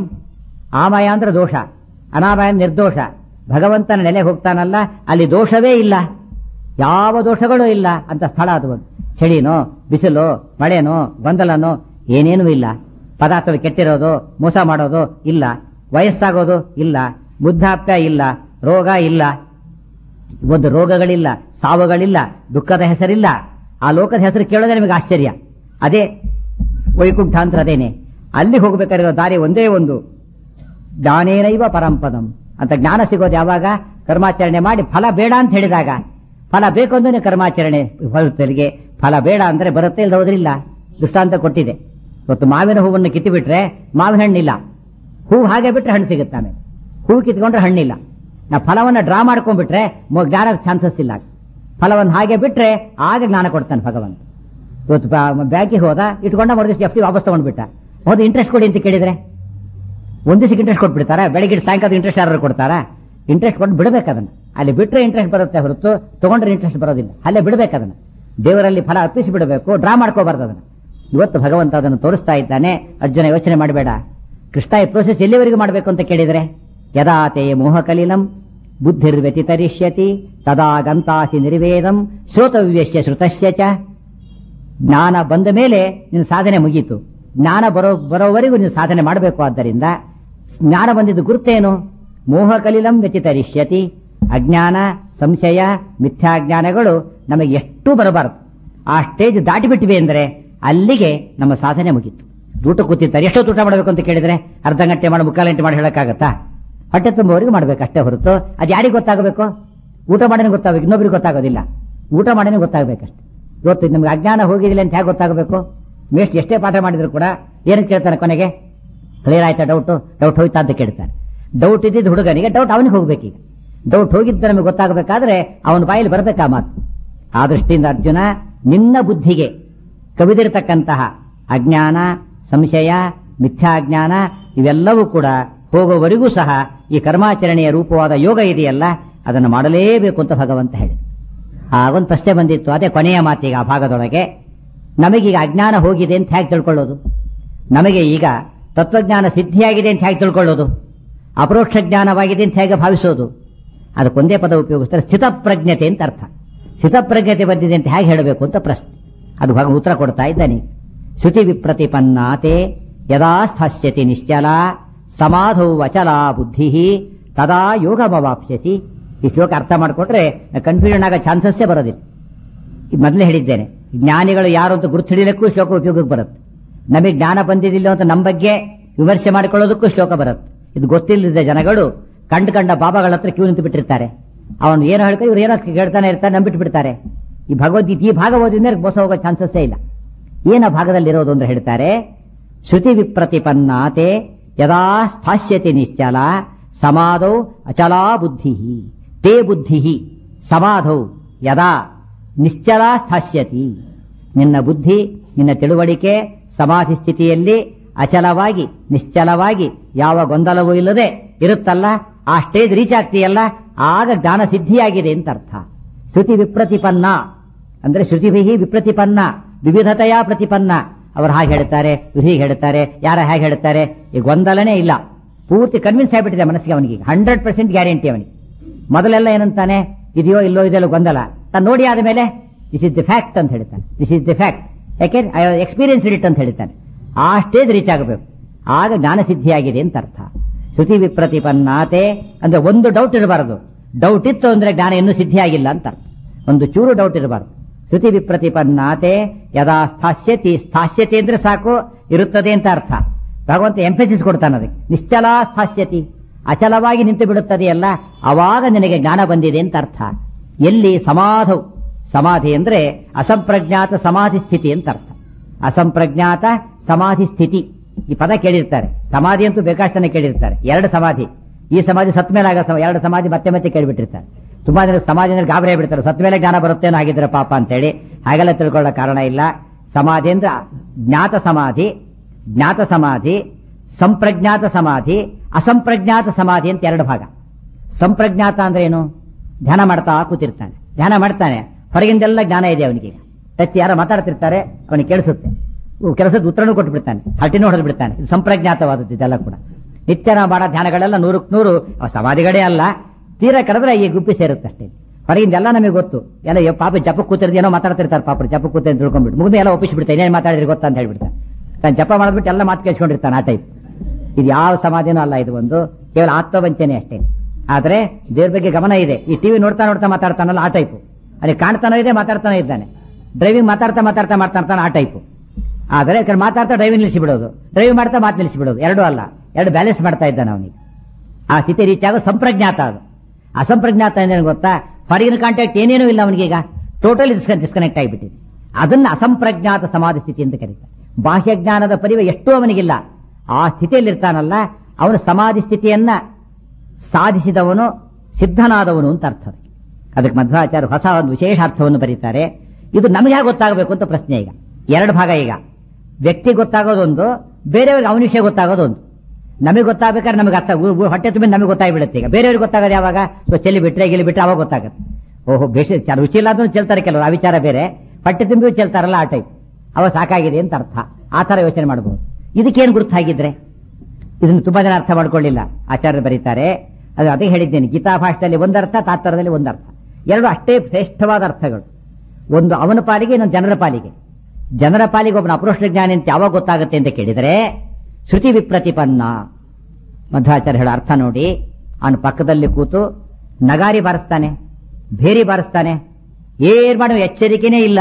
Speaker 1: ಆಮಯ ಅಂದ್ರೆ ದೋಷ ಅನಾಮಯ ನಿರ್ದೋಷ ಭಗವಂತನ ನೆಲೆ ಹೋಗ್ತಾನಲ್ಲ ಅಲ್ಲಿ ದೋಷವೇ ಇಲ್ಲ ಯಾವ ದೋಷಗಳೂ ಇಲ್ಲ ಅಂತ ಸ್ಥಳ ಅದು ಒಂದು ಚಳಿನೋ ಬಿಸಿಲು ಮಳೆನೋ ಗೊಂದಲನೋ ಏನೇನೂ ಇಲ್ಲ ಪದಾರ್ಥಗಳು ಕೆಟ್ಟಿರೋದು ಮೋಸ ಮಾಡೋದು ಇಲ್ಲ ವಯಸ್ಸಾಗೋದು ಇಲ್ಲ ಬುದ್ಧಾಪ್ಯ ಇಲ್ಲ ರೋಗ ಇಲ್ಲ ಒಂದು ರೋಗಗಳಿಲ್ಲ ಸಾವುಗಳಿಲ್ಲ ದುಃಖದ ಹೆಸರಿಲ್ಲ ಆ ಲೋಕದ ಹೆಸರು ಕೇಳೋದೇ ನಿಮಗೆ ಆಶ್ಚರ್ಯ ಅದೇ ವೈಕುಂಠ ಅಂತ ಅದೇನೆ ಅಲ್ಲಿ ಹೋಗ್ಬೇಕಾಗಿರೋ ದಾರಿ ಒಂದೇ ಒಂದು ಜ್ಞಾನೇನೈವ ಪರಂಪದಂ ಅಂತ ಜ್ಞಾನ ಸಿಗೋದು ಯಾವಾಗ ಕರ್ಮಾಚರಣೆ ಮಾಡಿ ಫಲ ಬೇಡ ಅಂತ ಹೇಳಿದಾಗ ಫಲ ಬೇಕು ಅಂದ್ರೆ ಕರ್ಮಾಚರಣೆ ಹೊರತಲಿಗೆ ಫಲ ಬೇಡ ಅಂದ್ರೆ ಬರುತ್ತೆ ಇಲ್ದ ಹೋದ್ರಿಲ್ಲ ದೃಷ್ಟಾಂತ ಕೊಟ್ಟಿದೆ ಇವತ್ತು ಮಾವಿನ ಹೂವನ್ನು ಕಿತ್ತು ಬಿಟ್ರೆ ಮಾವಿನ ಹಣ್ಣಿಲ್ಲ ಹೂ ಹಾಗೆ ಬಿಟ್ರೆ ಹಣ್ಣು ಸಿಗುತ್ತೆ ಆಮೇಲೆ ಹೂ ಕಿತ್ಕೊಂಡ್ರೆ ಹಣ್ಣಿಲ್ಲ ನಾ ಫಲವನ್ನ ಡ್ರಾ ಮಾಡ್ಕೊಂಡ್ಬಿಟ್ರೆ ಮೊ- ಜ್ಞಾನಕ್ಕೆ ಚಾನ್ಸಸ್ ಇಲ್ಲ ಫಲವನ್ನು ಹಾಗೆ ಬಿಟ್ರೆ ಆಗ ಜ್ಞಾನ ಕೊಡ್ತಾನೆ ಭಗವಂತ ಇವತ್ತು ಬ್ಯಾಂಕಿಗೆ ಹೋದ ಇಟ್ಕೊಂಡ ಮರುದಿವ್ಸ ಎಫ್ ಟಿ ವಾಪಸ್ ತಗೊಂಡ್ಬಿಟ್ಟ ಹೋದ ಇಂಟ್ರೆಸ್ಟ್ ಕೊಡಿ ಅಂತ ಕೇಳಿದ್ರೆ ಒಂದ್ ದಿವಸಕ್ಕೆ ಇಂಟ್ರೆಸ್ಟ್ ಕೊಟ್ಬಿಡ್ತಾರ ಬೆಳಗ್ಗೆ ಸಾಯಂಕಾಲ ಇಂಟ್ರೆಸ್ಟ್ ಯಾರು ಕೊಡ್ತಾರಾ ಇಂಟ್ರೆಸ್ಟ್ ಕೊಟ್ಟು ಬಿಡ್ಬೇಕು ಅದನ್ನ ಅಲ್ಲಿ ಬಿಟ್ರೆ ಇಂಟ್ರೆಸ್ಟ್ ಬರುತ್ತೆ ಹೊರತು ತಗೊಂಡ್ರೆ ಇಂಟ್ರೆಸ್ಟ್ ಬರೋದಿಲ್ಲ ಅಲ್ಲೇ ಬಿಡ್ಬೇಕು ಅದನ್ನ ದೇವರಲ್ಲಿ ಫಲ ಅರ್ಪಿಸಿ ಬಿಡಬೇಕು ಡ್ರಾ ಮಾಡ್ಕೋಬಾರ್ದು ಅದನ್ನ ಇವತ್ತು ಭಗವಂತ ಅದನ್ನು ತೋರಿಸ್ತಾ ಇದ್ದಾನೆ ಅರ್ಜುನ ಯೋಚನೆ ಮಾಡಬೇಡ ಕೃಷ್ಣ ಈ ಪ್ರೋಸೆಸ್ ಎಲ್ಲಿವರೆಗೂ ಮಾಡಬೇಕು ಅಂತ ಕೇಳಿದ್ರೆ ಯದಾತೆ ಮೋಹಕಲಿಲಂ ಬುದ್ಧಿರ್ವ್ಯತಿತರಿಷ್ಯತಿ ತದಾ ಗಂತಾಸಿ ನಿರ್ವೇದಂ ಶ್ರೋತವ್ಯಶ್ಯ ಶ್ರುತಶ್ಯ ಚ ಜ್ಞಾನ ಬಂದ ಮೇಲೆ ನಿನ್ನ ಸಾಧನೆ ಮುಗೀತು ಜ್ಞಾನ ಬರೋ ಬರೋವರೆಗೂ ನೀನು ಸಾಧನೆ ಮಾಡಬೇಕು ಆದ್ದರಿಂದ ಜ್ಞಾನ ಬಂದಿದ್ದು ಗುರುತೇನು ಮೋಹ ಕಲಿಲಂ ವ್ಯತಿತರಿಷ್ಯತಿ ಅಜ್ಞಾನ ಸಂಶಯ ಮಿಥ್ಯಾಜ್ಞಾನಗಳು ನಮಗೆ ಎಷ್ಟು ಬರಬಾರದು ಆ ಸ್ಟೇಜ್ ದಾಟಿಬಿಟ್ಟಿವೆ ಅಂದರೆ ಅಲ್ಲಿಗೆ ನಮ್ಮ ಸಾಧನೆ ಮುಗೀತು ಊಟ ಕೂತಿರ್ತಾರೆ ಎಷ್ಟೊತ್ತು ಊಟ ಮಾಡಬೇಕು ಅಂತ ಕೇಳಿದ್ರೆ ಅರ್ಧ ಗಂಟೆ ಮಾಡಿ ಮುಕ್ಕಾಲು ಗಂಟೆ ಮಾಡಿ ಹೇಳಕ್ಕಾಗತ್ತಾ ಹೊಟ್ಟೆ ತುಂಬುವವರೆಗೂ ಮಾಡ್ಬೇಕು ಅಷ್ಟೇ ಹೊರತು ಅದು ಯಾರಿಗೆ ಗೊತ್ತಾಗಬೇಕು ಊಟ ಮಾಡಿನ ಗೊತ್ತಾಗಬೇಕು ಇನ್ನೊಬ್ರಿಗೆ ಗೊತ್ತಾಗೋದಿಲ್ಲ ಊಟ ಮಾಡಿನ ಗೊತ್ತಾಗಬೇಕಷ್ಟೆ ಇವತ್ತು ನಮ್ಗೆ ಅಜ್ಞಾನ ಹೋಗಿದಿಲ್ಲ ಅಂತ ಹೇಗೆ ಗೊತ್ತಾಗಬೇಕು ಮೇಸ್ಟ್ ಎಷ್ಟೇ ಪಾಠ ಮಾಡಿದ್ರು ಕೂಡ ಏನಕ್ಕೆ ಕೇಳ್ತಾನೆ ಕೊನೆಗೆ ಕ್ಲಿಯರ್ ಆಯ್ತಾ ಡೌಟ್ ಡೌಟ್ ಹೋಯ್ತಾ ಅಂತ ಕೇಳ್ತಾನೆ ಡೌಟ್ ಇದ್ದಿದ್ದು ಹುಡುಗನಿಗೆ ಡೌಟ್ ಅವನಿಗೆ ಹೋಗ್ಬೇಕೀಗ ಡೌಟ್ ಹೋಗಿದ್ದು ನಮಗೆ ಗೊತ್ತಾಗಬೇಕಾದ್ರೆ ಅವನ ಬಾಯಲ್ಲಿ ಬರಬೇಕಾ ಮಾತು ಆ ದೃಷ್ಟಿಯಿಂದ ಅರ್ಜುನ ನಿನ್ನ ಬುದ್ಧಿಗೆ ಕವಿದಿರತಕ್ಕಂತಹ ಅಜ್ಞಾನ ಸಂಶಯ ಮಿಥ್ಯಾಜ್ಞಾನ ಇವೆಲ್ಲವೂ ಕೂಡ ಹೋಗುವವರೆಗೂ ಸಹ ಈ ಕರ್ಮಾಚರಣೆಯ ರೂಪವಾದ ಯೋಗ ಇದೆಯಲ್ಲ ಅದನ್ನು ಮಾಡಲೇಬೇಕು ಅಂತ ಭಗವಂತ ಹೇಳಿದ ಆಗೊಂದು ಪ್ರಶ್ನೆ ಬಂದಿತ್ತು ಅದೇ ಕೊನೆಯ ಮಾತಿಗೆ ಆ ಭಾಗದೊಳಗೆ ನಮಗೀಗ ಅಜ್ಞಾನ ಹೋಗಿದೆ ಅಂತ ಹೇಗೆ ತಿಳ್ಕೊಳ್ಳೋದು ನಮಗೆ ಈಗ ತತ್ವಜ್ಞಾನ ಸಿದ್ಧಿಯಾಗಿದೆ ಅಂತ ಹೇಗೆ ತಿಳ್ಕೊಳ್ಳೋದು ಅಪರೋಕ್ಷ ಜ್ಞಾನವಾಗಿದೆ ಅಂತ ಹೇಗೆ ಭಾವಿಸೋದು ಅದಕ್ಕೊಂದೇ ಪದ ಉಪಯೋಗಿಸ್ತಾರೆ ಸ್ಥಿತಪ್ರಜ್ಞತೆ ಅಂತ ಅರ್ಥ ಸ್ಥಿತಪ್ರಜ್ಞತೆ ಬಂದಿದೆ ಅಂತ ಹೇಗೆ ಹೇಳಬೇಕು ಅಂತ ಪ್ರಶ್ನೆ ಅದು ಭಗ ಉತ್ತರ ಕೊಡ್ತಾ ಇದ್ದಾನೆ ಶ್ರುತಿ ವಿಪ್ರತಿಪನ್ನಾತೆ ಯದಾ ಸ್ಥಾಸ್ಯತಿ ನಿಶ್ಚಲ ಸಮಾಧೌ ವಚಲ ಬುದ್ಧಿ ತದಾ ಯೋಗಮವಾಪ್ಸ್ಯಸಿ ಈ ಶ್ಲೋಕ ಅರ್ಥ ಮಾಡಿಕೊಟ್ರೆ ಕನ್ಫ್ಯೂಷನ್ ಆಗೋ ಚಾನ್ಸಸ್ಸೇ ಬರೋದಿಲ್ಲ ಈ ಮೊದಲೇ ಹೇಳಿದ್ದೇನೆ ಜ್ಞಾನಿಗಳು ಯಾರು ಅಂತ ಗುರುತು ಹಿಡಿಯಲಿಕ್ಕೂ ಶ್ಲೋಕ ಉಪಯೋಗಕ್ಕೆ ಬರುತ್ತೆ ನಮಗೆ ಜ್ಞಾನ ಬಂದಿದ್ದಿಲ್ಲ ಅಂತ ನಮ್ಮ ಬಗ್ಗೆ ವಿಮರ್ಶೆ ಮಾಡಿಕೊಳ್ಳೋದಕ್ಕೂ ಶ್ಲೋಕ ಬರುತ್ತೆ ಇದು ಗೊತ್ತಿಲ್ಲದ ಜನಗಳು ಕಂಡು ಕಂಡ ಬಾಬಾಗಳ ಹತ್ರ ಕ್ಯೂ ನಿಂತು ಬಿಟ್ಟಿರ್ತಾರೆ ಅವನು ಏನೋ ಹೇಳ್ತಾರೆ ಇವ್ರು ಏನೋ ಹೇಳ್ತಾನೆ ಇರ್ತಾರೆ ನಂಬಿಟ್ಟು ಬಿಡ್ತಾರೆ ಈ ಭಗವದ್ಗೀತೆ ಈ ಭಾಗ ಓದಿದ್ರೆ ಮೋಸ ಹೋಗೋ ಚಾನ್ಸಸ್ಸೇ ಇಲ್ಲ ಏನ ಭಾಗದಲ್ಲಿರೋದು ಅಂದ್ರೆ ಹೇಳ್ತಾರೆ ಶ್ರುತಿ ವಿಪ್ರತಿಪನ್ನಾತೆ ಯದಾ ಸ್ಥಾಸ್ಯತೆ ನಿಶ್ಚಲ ಸಮಾಧೌ ಅಚಲಾ ಬುದ್ಧಿ ತೇ ಬುದ್ಧಿ ಸಮಾಧೌ ಯದಾ ನಿಶ್ಚಲ ಸ್ಥಾಸ್ಯತಿ ನಿನ್ನ ಬುದ್ಧಿ ನಿನ್ನ ತಿಳುವಳಿಕೆ ಸಮಾಧಿ ಸ್ಥಿತಿಯಲ್ಲಿ ಅಚಲವಾಗಿ ನಿಶ್ಚಲವಾಗಿ ಯಾವ ಗೊಂದಲವೂ ಇಲ್ಲದೆ ಇರುತ್ತಲ್ಲ ಆ ಸ್ಟೇಜ್ ರೀಚ್ ಆಗ್ತೀಯಲ್ಲ ಆಗ ಜ್ಞಾನ ಸಿದ್ಧಿಯಾಗಿದೆ ಅಂತ ಅರ್ಥ ಶ್ರುತಿ ವಿಪ್ರತಿಪನ್ನ ಅಂದ್ರೆ ಶ್ರುತಿಭಿ ವಿಪ್ರತಿಪನ್ನ ವಿವಿಧತೆಯ ಪ್ರತಿಪನ್ನ ಅವರು ಹಾಗೆ ಹೇಳ್ತಾರೆ ಇವ್ರು ಹೀಗೆ ಹೇಳ್ತಾರೆ ಯಾರ ಹೇಗೆ ಹೇಳ್ತಾರೆ ಈ ಗೊಂದಲನೇ ಇಲ್ಲ ಪೂರ್ತಿ ಕನ್ವಿನ್ಸ್ ಆಗಿಬಿಟ್ಟಿದೆ ಮನಸ್ಸಿಗೆ ಅವನಿಗೆ ಹಂಡ್ರೆಡ್ ಪರ್ಸೆಂಟ್ ಗ್ಯಾರಂಟಿ ಅವನಿಗೆ ಮೊದಲೆಲ್ಲ ಏನಂತಾನೆ ಇದೆಯೋ ಇಲ್ಲೋ ಇದೆಲ್ಲ ಗೊಂದಲ ತಾನು ನೋಡಿ ಆದಮೇಲೆ ದಿಸ್ ಇಸ್ ದಿ ಫ್ಯಾಕ್ಟ್ ಅಂತ ಹೇಳ್ತಾನೆ ದಿಸ್ ಇಸ್ ದಿ ಫ್ಯಾಕ್ಟ್ ಯಾಕೆ ಐ ಎಕ್ಸ್ಪೀರಿಯನ್ಸ್ ಇಟ್ ಅಂತ ಹೇಳ್ತಾನೆ ಆ ಸ್ಟೇಜ್ ರೀಚ್ ಆಗಬೇಕು ಆಗ ಜ್ಞಾನ ಸಿದ್ಧಿಯಾಗಿದೆ ಅಂತ ಅರ್ಥ ಶ್ರುತಿ ವಿಪ್ರತಿಪನ್ನಾತೆ ಅಂದ್ರೆ ಒಂದು ಡೌಟ್ ಇರಬಾರದು ಡೌಟ್ ಇತ್ತು ಅಂದ್ರೆ ಜ್ಞಾನ ಇನ್ನೂ ಸಿದ್ಧಿಯಾಗಿಲ್ಲ ಅಂತ ಅರ್ಥ ಒಂದು ಚೂರು ಡೌಟ್ ಇರಬಾರದು ಶ್ರುತಿ ವಿಪ್ರತಿಪನ್ನಾತೆ ಯದಾ ಸ್ಥಾಸ್ಯತಿ ಸ್ಥಾಸ್ಯತಿ ಅಂದ್ರೆ ಸಾಕು ಇರುತ್ತದೆ ಅಂತ ಅರ್ಥ ಭಗವಂತ ಎಂಫೆಸಿಸ್ ಕೊಡ್ತಾನೆ ಅದಕ್ಕೆ ನಿಶ್ಚಲ ಸ್ಥಾಸ್ಯತಿ ಅಚಲವಾಗಿ ನಿಂತು ಬಿಡುತ್ತದೆಯಲ್ಲ ಅವಾಗ ನಿನಗೆ ಜ್ಞಾನ ಬಂದಿದೆ ಅಂತ ಅರ್ಥ ಎಲ್ಲಿ ಸಮಾಧವು ಸಮಾಧಿ ಅಂದ್ರೆ ಅಸಂಪ್ರಜ್ಞಾತ ಸಮಾಧಿ ಸ್ಥಿತಿ ಅಂತ ಅರ್ಥ ಅಸಂಪ್ರಜ್ಞಾತ ಸಮಾಧಿ ಸ್ಥಿತಿ ಈ ಪದ ಕೇಳಿರ್ತಾರೆ ಸಮಾಧಿ ಅಂತೂ ಬೇಕಾಷ್ಟನೆ ಕೇಳಿರ್ತಾರೆ ಎರಡು ಸಮಾಧಿ ಈ ಸಮಾಧಿ ಸತ್ ಮೇಲೆ ಆಗ ಸಮ- ಎರಡು ಸಮಾಧಿ ಮತ್ತೆ ಮತ್ತೆ ಕೇಳಿಬಿಟ್ಟಿರ್ತಾರೆ ತುಂಬಾ ಜನ ಸಮಾಧಿ ಅಂದ್ರೆ ಗಾಬರಿ ಆಗ್ಬಿಡ್ತಾರೆ ಸತ್ ಮೇಲೆ ಜ್ಞಾನ ಬರುತ್ತೇನೋ ಆಗಿದ್ರೆ ಪಾಪ ಅಂತೇಳಿ ಹಾಗೆಲ್ಲ ತಿಳ್ಕೊಳ್ಳೋ ಕಾರಣ ಇಲ್ಲ ಸಮಾಧಿ ಅಂದ್ರೆ ಜ್ಞಾತ ಸಮಾಧಿ ಜ್ಞಾತ ಸಮಾಧಿ ಸಂಪ್ರಜ್ಞಾತ ಸಮಾಧಿ ಅಸಂಪ್ರಜ್ಞಾತ ಸಮಾಧಿ ಅಂತ ಎರಡು ಭಾಗ ಸಂಪ್ರಜ್ಞಾತ ಅಂದ್ರೆ ಏನು ಧ್ಯಾನ ಮಾಡ್ತಾ ಕೂತಿರ್ತಾನೆ ಧ್ಯಾನ ಮಾಡ್ತಾನೆ ಹೊರಗಿಂದೆಲ್ಲ ಜ್ಞಾನ ಇದೆ ಅವನಿಗೆ ಟಚ್ ಯಾರೋ ಮಾತಾಡ್ತಿರ್ತಾರೆ ಅವನಿಗೆ ಕೇಳಿಸುತ್ತೆ ಕೆಲಸದ ಉತ್ತರನೂ ಕೊಟ್ಟು ಬಿಡ್ತಾನೆ ಹಟ್ಟಿನೂ ಹೊಡೆದು ಬಿಡ್ತಾನೆ ಇದು ಸಂಪ್ರಜ್ಞಾತವಾದದ್ದು ಇದೆಲ್ಲ ಕೂಡ ನಿತ್ಯ ನಾವು ಮಾಡೋ ಧ್ಯಾನಗಳೆಲ್ಲ ನೂರಕ್ಕೆ ನೂರು ಅವು ಸಮಾಧಿಗಳೇ ಅಲ್ಲ ತೀರಾ ಕರೆದ್ರೆ ಈ ಗುಪ್ಪಿ ಸೇರುತ್ತೆ ಅಷ್ಟೇ ಹೊರಗಿಂದೆಲ್ಲ ನಮಗೆ ಗೊತ್ತು ಎಲ್ಲ ಯೋ- ಪಾಪ ಜಪ ಕೂತಿರ್ದು ಏನೋ ಮಾತಾಡ್ತಿರ್ತಾರೆ ಪಾಪ ಜಪ ಕೂತ ಅಂತ ತಿಳ್ಕೊಂಡ್ಬಿಟ್ಟು ಮುಗಿದ ಎಲ್ಲ ಒಪ್ಪಿಸ್ಬಿಡ್ತಾರೆ ಏನೇನು ಮಾತಾಡಿದ್ರೆ ಗೊತ್ತಾ ಅಂತ ಹೇಳ್ಬಿಡ್ತಾನೆ ತಾನು ಜಪ ಮಾಡಿದ್ಬಿಟ್ಟು ಎಲ್ಲ ಮಾತು ಕೇಳಿಸ್ಕೊಂಡಿರ್ತಾನೆ ಆ ಟೈಪ್ ಇದು ಯಾವ ಸಮಾಧಿನೂ ಅಲ್ಲ ಇದು ಒಂದು ಕೇವಲ ಆತ್ಮವಂಚನೆ ಅಷ್ಟೇ ಆದ್ರೆ ದೇವ್ರ ಬಗ್ಗೆ ಗಮನ ಇದೆ ಈ ಟಿವಿ ನೋಡ್ತಾ ನೋಡ್ತಾ ಮಾತಾಡ್ತಾನಲ್ಲ ಆ ಟೈಪು ಅಲ್ಲಿ ಕಾಣ್ತಾನೋ ಇದೆ ಮಾತಾಡ್ತಾನೋ ಇದ್ದಾನೆ ಡ್ರೈವಿಂಗ್ ಮಾತಾಡ್ತಾ ಮಾತಾಡ್ತಾ ಮಾತಾಡ್ತಾನೆ ಆ ಟೈಪು ಆದರೆ ಈ ಕಡೆ ಮಾತಾಡ್ತಾ ಡ್ರೈವಿಂಗ್ ನಿಲ್ಲಿಸಿಬಿಡೋದು ಡ್ರೈವ್ ಮಾಡ್ತಾ ಮಾತು ನಿಲ್ಲಿಸಿಬಿಡೋದು ಎರಡೂ ಅಲ್ಲ ಎರಡು ಬ್ಯಾಲೆನ್ಸ್ ಮಾಡ್ತಾ ಇದ್ದಾನೆ ಅವನಿಗೆ ಆ ಸ್ಥಿತಿ ರೀಚ್ ಆಗೋ ಸಂಪ್ರಜ್ಞಾತ ಅದು ಅಸಂಪ್ರಜ್ಞಾತ ಅಂದ್ರೆ ಗೊತ್ತಾ ಹೊರಗಿನ ಕಾಂಟ್ಯಾಕ್ಟ್ ಏನೇನೂ ಇಲ್ಲ ಅವನಿಗೀಗ ಟೋಟಲಿ ಡಿಸ್ಕನೆಕ್ಟ್ ಆಗಿಬಿಟ್ಟಿದೆ ಅದನ್ನ ಅಸಂಪ್ರಜ್ಞಾತ ಸಮಾಧಿ ಸ್ಥಿತಿ ಅಂತ ಕರೀತಾರೆ ಬಾಹ್ಯ ಜ್ಞಾನದ ಪರಿವೆ ಎಷ್ಟೂ ಅವನಿಗಿಲ್ಲ ಆ ಸ್ಥಿತಿಯಲ್ಲಿರ್ತಾನಲ್ಲ ಅವನ ಸಮಾಧಿ ಸ್ಥಿತಿಯನ್ನ ಸಾಧಿಸಿದವನು ಸಿದ್ಧನಾದವನು ಅಂತ ಅರ್ಥ ಅದಕ್ಕೆ. ಅದಕ್ಕೆ ಮಧ್ವಾಚಾರ್ಯ ಹೊಸ ಒಂದು ವಿಶೇಷ ಅರ್ಥವನ್ನು ಬರೀತಾರೆ ಇದು ನಮಗೆ ಹೇಗೆ ಗೊತ್ತಾಗಬೇಕು ಅಂತ ಪ್ರಶ್ನೆ ಈಗ ಎರಡು ಭಾಗ ಈಗ ವ್ಯಕ್ತಿ ಗೊತ್ತಾಗೋದೊಂದು ಬೇರೆಯವ್ರಿಗೆ ಅವನ ವಿಷಯ ಗೊತ್ತಾಗೋದೊಂದು ನಮಗೆ ಗೊತ್ತಾಗಬೇಕಾದ್ರೆ ನಮಗೆ ಅರ್ಥ ಉ- ಉ- ಹೊಟ್ಟೆ ತುಂಬ ನಮಗೆ ಗೊತ್ತಾಗ್ಬಿಡುತ್ತೆ ಈಗ ಬೇರೆಯವ್ರಿಗೆ ಗೊತ್ತಾಗೋದು ಯಾವಾಗ ಸೊ ಚೆಲ್ಲಿ ಬಿಟ್ರೆ ಗಿಲಿ ಬಿಟ್ರೆ ಅವಾಗ ಗೊತ್ತಾಗುತ್ತೆ ಓಹೋ ಬೇಷ ಚ- ರುಚಿ ಇಲ್ಲ ಅದನ್ನು ಚೆಲ್ತಾರೆ ಕೆಲವರು ಆ ವಿಚಾರ ಬೇರೆ ಹೊಟ್ಟೆ ತುಂಬಿ ಚೆಲ್ತಾರಲ್ಲ ಆ ಟೈಪ್ ಅವ ಸಾಕಾಗಿದೆ ಅಂತ ಅರ್ಥ ಆ ಥರ ಯೋಚನೆ ಮಾಡಬಹುದು ಇದಕ್ಕೇನು ಗುರುತಾಗಿದ್ರೆ ಇದನ್ನು ತುಂಬಾ ಜನ ಅರ್ಥ ಮಾಡ್ಕೊಳ್ಳಿಲ್ಲ ಆಚಾರ್ಯರು ಬರೀತಾರೆ ಅದು ಅದೇ ಹೇಳಿದ್ದೇನೆ ಗೀತಾ ಭಾಷೆಯಲ್ಲಿ ಒಂದರ್ಥ ತಾತ್ಪರದಲ್ಲಿ ಒಂದರ್ಥ ಎರಡು ಅಷ್ಟೇ ಶ್ರೇಷ್ಠವಾದ ಅರ್ಥಗಳು ಒಂದು ಅವನ ಪಾಲಿಗೆ ಇನ್ನೊಂದು ಜನರ ಪಾಲಿಗೆ ಜನರ ಪಾಲಿಗೆ ಒಬ್ಬನ ಅಪರೋಷ್ಟ ಜ್ಞಾನಿ ಅಂತ ಯಾವಾಗ ಗೊತ್ತಾಗುತ್ತೆ ಅಂತ ಕೇಳಿದರೆ ಶ್ರುತಿ ವಿಪ್ರತಿಪನ್ನ ಮಧ್ವಾಚಾರ್ಯ ಹೇಳೋ ಅರ್ಥ ನೋಡಿ ಅವನ ಪಕ್ಕದಲ್ಲಿ ಕೂತು ನಗಾರಿ ಬಾರಿಸ್ತಾನೆ ಭೇರಿ ಬಾರಿಸ್ತಾನೆ ಏನ್ ಮಾಡುವ ಎಚ್ಚರಿಕೆನೇ ಇಲ್ಲ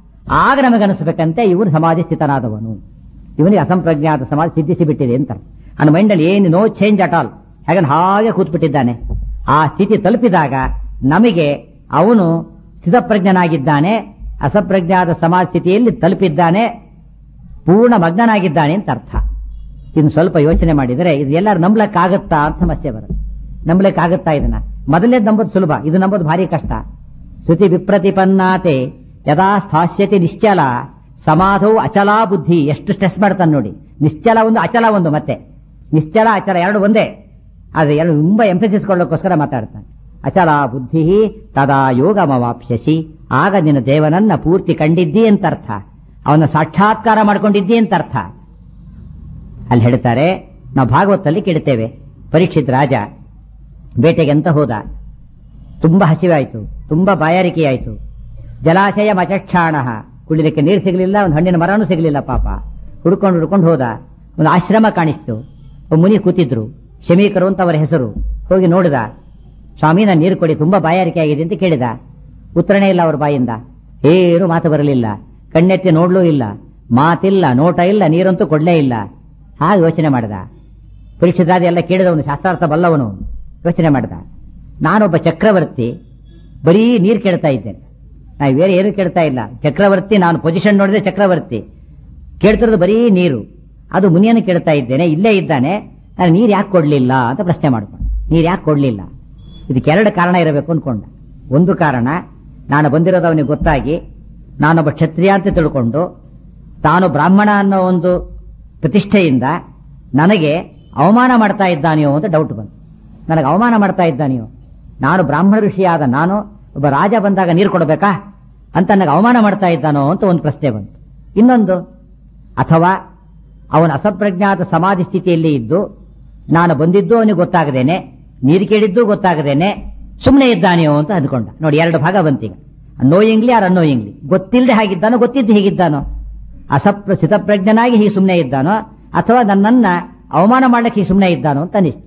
Speaker 1: ಆಗ ನಮಗನಿಸ್ಬೇಕಂತೆ ಇವನು ಸಮಾಧಿ ಸ್ಥಿತನಾದವನು ಇವನಿಗೆ ಅಸಂಪ್ರಜ್ಞಾತ ಸಮಾಧಿ ಸಿದ್ಧಿಸಿ ಬಿಟ್ಟಿದೆ ಅಂತ ಅವನ ಮೈಂಡಲ್ಲಿ ಏನು ನೋ ಚೇಂಜ್ ಅಟ್ ಆಲ್ ಹಾಗನ್ ಹಾಗೆ ಕೂತ್ಬಿಟ್ಟಿದ್ದಾನೆ ಆ ಸ್ಥಿತಿ ತಲುಪಿದಾಗ ನಮಗೆ ಅವನು ಸ್ಥಿತಪ್ರಜ್ಞನಾಗಿದ್ದಾನೆ ಅಸಂಪ್ರಜ್ಞಾತ ಸಮಾಧಿ ಸ್ಥಿತಿಯಲ್ಲಿ ತಲುಪಿದ್ದಾನೆ ಪೂರ್ಣ ಮಗ್ನನಾಗಿದ್ದಾನೆ ಅಂತ ಅರ್ಥ ಇನ್ನು ಸ್ವಲ್ಪ ಯೋಚನೆ ಮಾಡಿದರೆ ಇದು ಎಲ್ಲರೂ ನಂಬ್ಲಕ್ಕಾಗತ್ತಾ ಅಂತ ಸಮಸ್ಯೆ ಬರುತ್ತೆ ನಂಬ್ಲಿಕ್ಕಾಗತ್ತಾ ಇದನ್ನ ಮೊದಲೇ ನಂಬೋದು ಸುಲಭ ಇದು ನಂಬೋದು ಭಾರಿ ಕಷ್ಟ ಶ್ರುತಿ ವಿಪ್ರತಿಪನ್ನಾತೆ ಯದಾ ಸ್ಥಾಸ್ಯತಿ ನಿಶ್ಚಲ ಸಮಾಧೌ ಅಚಲಾ ಬುದ್ಧಿ ಎಷ್ಟು ಸ್ಟ್ರೆಸ್ ಮಾಡ್ತಾನೆ ನೋಡಿ ನಿಶ್ಚಲ ಒಂದು ಅಚಲ ಒಂದು ಮತ್ತೆ ನಿಶ್ಚಲ ಅಚಲ ಎರಡು ಒಂದೇ ಆದ್ರೆ ಎರಡು ತುಂಬಾ ಎಂಫಸಿಸ್ ಕೊಡೋಕ್ಕೋಸ್ಕರ ಮಾತಾಡ್ತಾನೆ ಅಚಲ ಬುದ್ಧಿ ತದಾ ಯೋಗಮವಾಪ್ಸ್ಯಸಿ ಆಗ ನಿನ್ನ ದೇವನನ್ನ ಪೂರ್ತಿ ಕಂಡಿದ್ದಿ ಅಂತ ಅರ್ಥ ಅವನ ಸಾಕ್ಷಾತ್ಕಾರ ಮಾಡ್ಕೊಂಡಿದ್ದಿ ಅಂತ ಅರ್ಥ ಅಲ್ಲಿ ಹೇಳ್ತಾರೆ ನಾವು ಭಾಗವತಲ್ಲಿ ಕೇಳ್ತೇವೆ ಪರೀಕ್ಷಿತ್ ರಾಜ ಬೇಟೆಗೆ ಅಂತ ಹೋದ ತುಂಬಾ ಹಸಿವಾಯಿತು ತುಂಬಾ ಬಾಯಾರಿಕೆ ಆಯಿತು ಜಲಾಶಯ ಮಚಕ್ಷಾಣ ಕುಡಿಲಿಕ್ಕೆ ನೀರು ಸಿಗಲಿಲ್ಲ ಒಂದು ಹಣ್ಣಿನ ಮರನೂ ಸಿಗಲಿಲ್ಲ ಪಾಪ ಹುಡ್ಕೊಂಡು ಹುಡ್ಕೊಂಡು ಹೋದ ಒಂದು ಆಶ್ರಮ ಕಾಣಿಸ್ತು ಒಬ್ಬ ಮುನಿ ಕೂತಿದ್ರು ಶಮೀಕರು ಅಂತ ಅವರ ಹೆಸರು ಹೋಗಿ ನೋಡಿದ ಸ್ವಾಮಿ ನಾನು ನೀರು ಕೊಡಿ ತುಂಬಾ ಬಾಯಾರಿಕೆ ಆಗಿದೆ ಅಂತ ಕೇಳಿದ ಉತ್ತರನೇ ಇಲ್ಲ ಅವ್ರ ಬಾಯಿಂದ ಏನು ಮಾತು ಬರಲಿಲ್ಲ ಕಣ್ಣೆತ್ತಿ ನೋಡ್ಲೂ ಇಲ್ಲ ಮಾತಿಲ್ಲ ನೋಟ ಇಲ್ಲ ನೀರಂತೂ ಕೊಡ್ಲೇ ಇಲ್ಲ ಹಾಗೆ ಯೋಚನೆ ಮಾಡಿದ ಪರೀಕ್ಷಿತಾದ ಎಲ್ಲ ಕೇಳಿದವನು ಶಾಸ್ತ್ರಾರ್ಥ ಬಲ್ಲವನು ಯೋಚನೆ ಮಾಡಿದ ನಾನೊಬ್ಬ ಚಕ್ರವರ್ತಿ ಬರೀ ನೀರು ಕೇಳ್ತಾ ಇದ್ದೇನೆ ನಾ ಬೇರೆ ಏನು ಕೇಳ್ತಾ ಇಲ್ಲ ಚಕ್ರವರ್ತಿ ನಾನು ಪೊಸಿಷನ್ ನೋಡಿದ್ರೆ ಚಕ್ರವರ್ತಿ ಕೇಳ್ತಿರೋದು ಬರೀ ನೀರು ಅದು ಮುನಿಯನ್ನು ಕೇಳ್ತಾ ಇದ್ದೇನೆ ಇಲ್ಲೇ ಇದ್ದಾನೆ ನಾನು ನೀರು ಯಾಕೆ ಕೊಡ್ಲಿಲ್ಲ ಅಂತ ಪ್ರಶ್ನೆ ಮಾಡ್ಕೊಂಡು ನೀರು ಯಾಕೆ ಕೊಡ್ಲಿಲ್ಲ ಇದಕ್ಕೆ ಎರಡು ಕಾರಣ ಇರಬೇಕು ಅನ್ಕೊಂಡ ಒಂದು ಕಾರಣ ನಾನು ಬಂದಿರೋದು ಅವನಿಗೆ ಗೊತ್ತಾಗಿ ನಾನೊಬ್ಬ ಕ್ಷತ್ರಿಯ ಅಂತ ತಿಳ್ಕೊಂಡು ತಾನು ಬ್ರಾಹ್ಮಣ ಅನ್ನೋ ಒಂದು ಪ್ರತಿಷ್ಠೆಯಿಂದ ನನಗೆ ಅವಮಾನ ಮಾಡ್ತಾ ಇದ್ದಾನೆಯೋ ಅಂತ ಡೌಟ್ ಬಂತು ನನಗೆ ಅವಮಾನ ಮಾಡ್ತಾ ಇದ್ದಾನೆಯೋ ನಾನು ಬ್ರಾಹ್ಮಣ ಋಷಿಯಾದ ನಾನು ಒಬ್ಬ ರಾಜ ಬಂದಾಗ ನೀರು ಕೊಡಬೇಕಾ ಅಂತ ನನಗೆ ಅವಮಾನ ಮಾಡ್ತಾ ಇದ್ದಾನೋ ಅಂತ ಒಂದು ಪ್ರಶ್ನೆ ಬಂತು ಇನ್ನೊಂದು ಅಥವಾ ಅವನ ಅಸಂಪ್ರಜ್ಞಾತ ಸಮಾಧಿ ಸ್ಥಿತಿಯಲ್ಲಿ ಇದ್ದು ನಾನು ಬಂದಿದ್ದು ಅವನಿಗೆ ಗೊತ್ತಾಗದೇನೆ ನೀರು ಕೇಳಿದ್ದು ಗೊತ್ತಾಗದೇನೆ ಸುಮ್ಮನೆ ಇದ್ದಾನೆಯೋ ಅಂತ ಅಂದ್ಕೊಂಡ ನೋಡಿ ಎರಡು ಭಾಗ ಬಂತೀಗ ಅನ್ನೋಯಿಂಗ್ಲಿ ಆರ್ ಅನ್ನೋಯಿಂಗ್ಲಿ ಗೊತ್ತಿಲ್ಲದೆ ಹಾಗಿದ್ದಾನೋ ಗೊತ್ತಿದ್ದು ಹೀಗಿದ್ದಾನೋ ಅಸಪ್ರ ಸ್ಥಿತಪ್ರಜ್ಞನಾಗಿ ಹೀಗೆ ಸುಮ್ಮನೆ ಇದ್ದಾನೋ ಅಥವಾ ನನ್ನನ್ನ ಅವಮಾನ ಮಾಡಲಿಕ್ಕೆ ಹೀಗೆ ಸುಮ್ಮನೆ ಇದ್ದಾನೋ ಅಂತ ಅನಿಸ್ತು